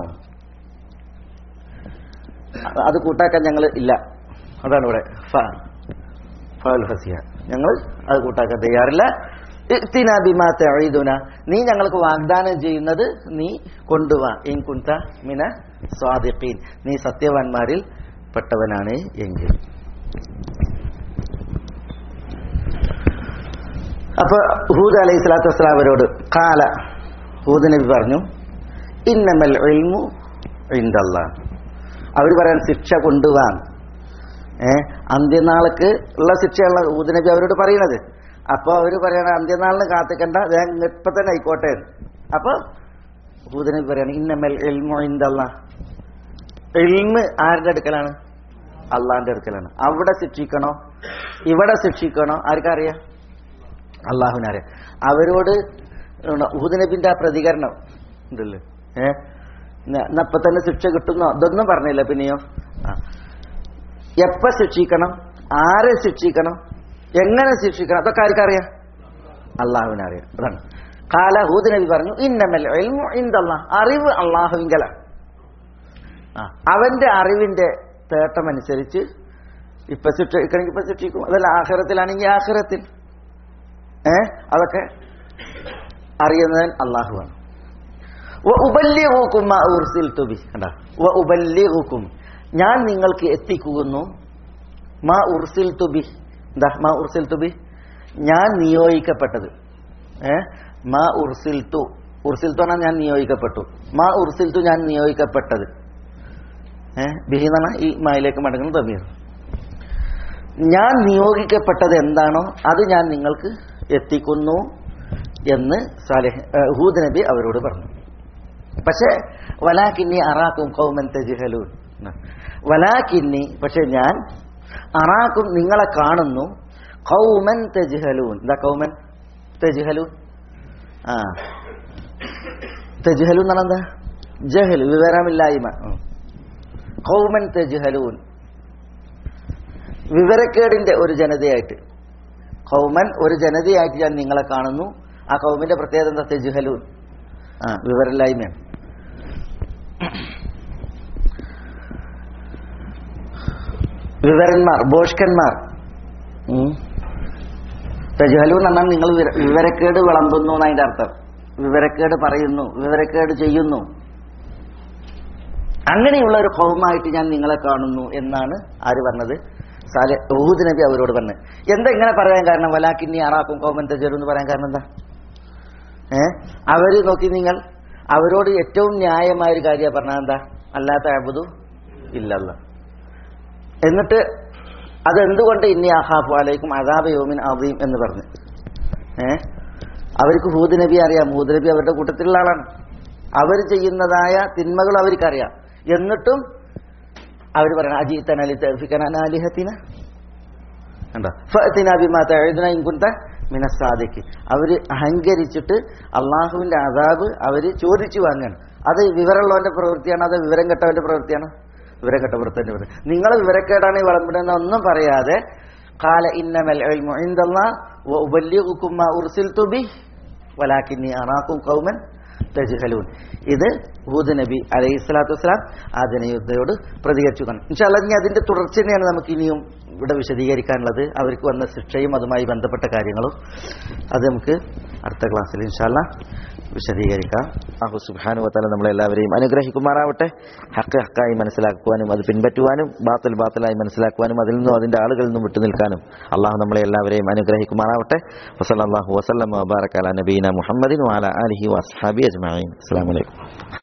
അ- അത് കൂട്ടാക്കാൻ ഞങ്ങൾ ഇല്ല അതാണ് ഇവിടെ ഫ ഫഅൽ ഫസിയ ഞങ്ങൾ അത് കൂട്ടാക്കാൻ തയ്യാറില്ല ഇഅ്തിനാ ബിമാ തഈദുന നീ ഞങ്ങൾക്ക് വാഗ്ദാനം ചെയ്യുന്നത് നീ കൊണ്ടുവാ ഇൻ കുൻത മിന സ്വാദിഖീൻ നീ സത്യവാന്മാരിൽ പെട്ടവനാണ് എങ്കിൽ അപ്പൊ ഹൂദ് അലൈഹി സ്വലാത്തു വസ്സലാം അവരോട് കാല ഹൂദ് നബി പറഞ്ഞു ഇന്നമൽ ഇൽമു ഇൻദല്ലാ അവർ പറയാൻ ശിക്ഷ കൊണ്ടുവാൻ ഏ അന്ത്യനാൾക്ക് ഉള്ള ശിക്ഷയുള്ള ഹൂദ് നബി അവരോട് പറയണത് അപ്പൊ അവര് പറയണ അന്ത്യനാളിന് കാത്തിക്കണ്ട വേഗം ഇപ്പൊ തന്നെ ആയിക്കോട്ടെ എന്ന്. അപ്പൊ ഹൂദ് നബി പറയാണ് ഇന്നമൽ ഇൽമു ഇൻദല്ലാ ഇൽമ് ആരുടെ അടുക്കലാണ് അള്ളാന്റെ അടുക്കലാണ് അവിടെ ശിക്ഷിക്കണോ ഇവിടെ ശിക്ഷിക്കണോ ആർക്കറിയാം അള്ളാഹുവിനറിയാം അവരോട് ഊദ് നബിന്റെ ആ പ്രതികരണം ഉണ്ടല്ലോ ഏ ന- ന്ന ഇപ്പൊ തന്നെ ശിക്ഷ കിട്ടുന്നോ ഇതൊന്നും പറഞ്ഞില്ല പിന്നെയോ ആ. എപ്പ ശിക്ഷിക്കണം ആരെ ശിക്ഷിക്കണം എങ്ങനെ ശിക്ഷിക്കണം അതൊക്കെ ആർക്കറിയാം അള്ളാഹുവിനറിയാം അതാണ് കാല ഹൂദ് നബി പറഞ്ഞു ഇന്നമൽ ഇൽമു ഇൻദല്ലാ അറിവ് അള്ളാഹുവിങ്കലാണ് ആ അവന്റെ അറിവിന്റെ തേട്ടമനുസരിച്ച് ഇപ്പൊ ശിക്ഷിക്കണമെങ്കിൽ ഇപ്പൊ ശിക്ഷിക്കും അതല്ല ആഖിറത്തിലാണെങ്കിൽ ആഖിറത്തിൽ ഏ അതൊക്കെ അറിയുന്നവൻ അള്ളാഹുവാണ് വ ഉബല്ലിഗുക്കും മാ ഉർസിൽതു ബി കണ്ടാ വ ഉബല്ലിഗുക്കും ഞാൻ നിങ്ങൾക്ക് എത്തിക്കുന്നു മാ ഉർസിൽതു ബി എന്താ മാ ഉർസിൽതു ബി ഞാൻ നിയോഗിക്കപ്പെട്ടത് ഏ മാ ഉർസിൽതു ഉർസിൽത്തു പറഞ്ഞാൽ ഞാൻ നിയോഗിക്കപ്പെട്ടു മാ ഉർസിൽത്തു ഞാൻ നിയോഗിക്കപ്പെട്ടത് ഏ ബിഹി എന്ന് പറഞ്ഞാൽ ഈ മായിലേക്ക് മടങ്ങുന്ന തമീർ ഞാൻ നിയോഗിക്കപ്പെട്ടത് എന്താണോ അത് ഞാൻ നിങ്ങൾക്ക് എത്തിക്കുന്നു എന്ന് സാലിഹ് ഏ, ഹൂദ് നബി അവരോട് പറഞ്ഞു പക്ഷേ വലാക്കിന്നി അറാക്കും കൗമൻ തെജിഹലൂൻ വലാക്കിന്നി പക്ഷെ ഞാൻ അറാക്കും നിങ്ങളെ കാണുന്നു കൗമൻ തെജിഹലൂൻ എന്താ കൗമൻ തെജിഹലൂൻ ആ തെജിഹലൂൻ എന്ന് പറഞ്ഞാൽ എന്താ ജഹൽ വിവരമില്ലായ്മ ഉം. കൗമൻ തെജിഹലൂൻ വിവരക്കേടിന്റെ ഒരു ജനതയായിട്ട് കൗമൻ ഒരു ജനതയായിട്ട് ഞാൻ നിങ്ങളെ കാണുന്നു ആ കൗമിന്റെ പ്രത്യേകത എന്താ തെജുഹലൂൻ ആ വിവരമില്ലായ്മയാണ് വിവരന്മാർ ബോഷ്കന്മാർ തെജുഹലൂൻ എന്ന് പറഞ്ഞാൽ നിങ്ങൾ വിവര- വിവരക്കേട് വിളമ്പുന്നു എന്നതിന്റെ അർത്ഥം വിവരക്കേട് പറയുന്നു വിവരക്കേട് ചെയ്യുന്നു അങ്ങനെയുള്ള ഒരു കൗമായിട്ട് ഞാൻ നിങ്ങളെ കാണുന്നു എന്നാണ് ആര് പറഞ്ഞത് സാലെ ഊദ് നബി അവരോട് പറഞ്ഞത് എന്താ ഇങ്ങനെ പറയാൻ കാരണം വലാക്കിന്നി അറാക്കും കൗമൻ തെജരു എന്ന് പറയാൻ കാരണം എന്താ ഏ അവര് നോക്കി നിങ്ങൾ അവരോട് ഏറ്റവും ന്യായമായ ഒരു കാര്യം പറഞ്ഞാൽ എന്താ അല്ലാത്ത അബുദു ഇല്ലല്ല എന്നിട്ട് അതെന്തുകൊണ്ട് ഇന്നി അഹാഫു അലൈക്കും അദാബ യോമിൻ അദീം എന്ന് പറഞ്ഞു ഏ അവർക്ക് ഹൂദ് നബി അറിയാം ഹൂദ് നബി അവരുടെ കൂട്ടത്തിലുള്ള ആളാണ് അവർ ചെയ്യുന്നതായ തിന്മകൾ അവർക്കറിയാം എന്നിട്ടും അവർ പറയണം അജീത്തനലി തഫിക്കനാലിഹത്തിന കണ്ടോ ഫഅതിനാ ബിമാ തഅഇദുന ഇൻ കുൻത മിന സാദിഖി അവര് അഹങ്കരിച്ചിട്ട് അള്ളാഹുവിന്റെ അതാബ് അവര് ചോദിച്ചു വാങ്ങാണ് അത് വിവരമുള്ളവന്റെ പ്രവൃത്തിയാണ് അത് വിവരം കെട്ടവന്റെ പ്രവൃത്തിയാണ് വിവരം കെട്ട പ്രവൃത്തിന്റെ പ്രവൃത്തി നിങ്ങൾ വിവരക്കേടാണ് ഈ വിളമ്പിടുന്ന ഒന്നും പറയാതെ കാല ഇന്നമൽ ഇൽമു ഇൻദല്ലാഹ് വ ഉബല്ലിഗുക്കും മാ ഉർസിൽതു ബി വലാകിന്നി അറാക്കും ഖൗമൻ തജ്ഹലൂൻ ഇത് ഹൂദ് നബി അലൈഹി സ്വലാത്തു വസ്സലാം ആ ജനയുദ്ധയോട് പ്രതികരിച്ചു കാണും ഇൻഷാല്ല ഇനി അതിന്റെ തുടർച്ച തന്നെയാണ് നമുക്ക് ഇനിയും ഇവിടെ വിശദീകരിക്കാനുള്ളത് അവർക്ക് വന്ന ശിക്ഷയും അതുമായി ബന്ധപ്പെട്ട കാര്യങ്ങളും അത് നമുക്ക് അടുത്ത ക്ലാസ്സിൽ ഇൻഷാല്ല വിശദീകരിക്കാം അഹു സുബാനു വത്താല നമ്മളെല്ലാവരെയും അനുഗ്രഹിക്കുമാറാവട്ടെ ഹക്ക് ഹക്കായി മനസ്സിലാക്കുവാനും അത് പിൻപറ്റുവാനും ബാത്തൽ ബാത്തലായി മനസ്സിലാക്കുവാനും അതിൽ നിന്നും അതിന്റെ ആളുകളിൽ നിന്നും വിട്ടുനിൽക്കാനും അള്ളാഹു നമ്മളെ എല്ലാവരെയും അനുഗ്രഹിക്കുമാറാവട്ടെ വസല്ലാഹു വസ്ലം വബാറക്കാല നബീന മുഹമ്മദിൻ വാല അലഹി വസ്ഹാബി അജ്മീൻ അസ്സാം വലൈക്കും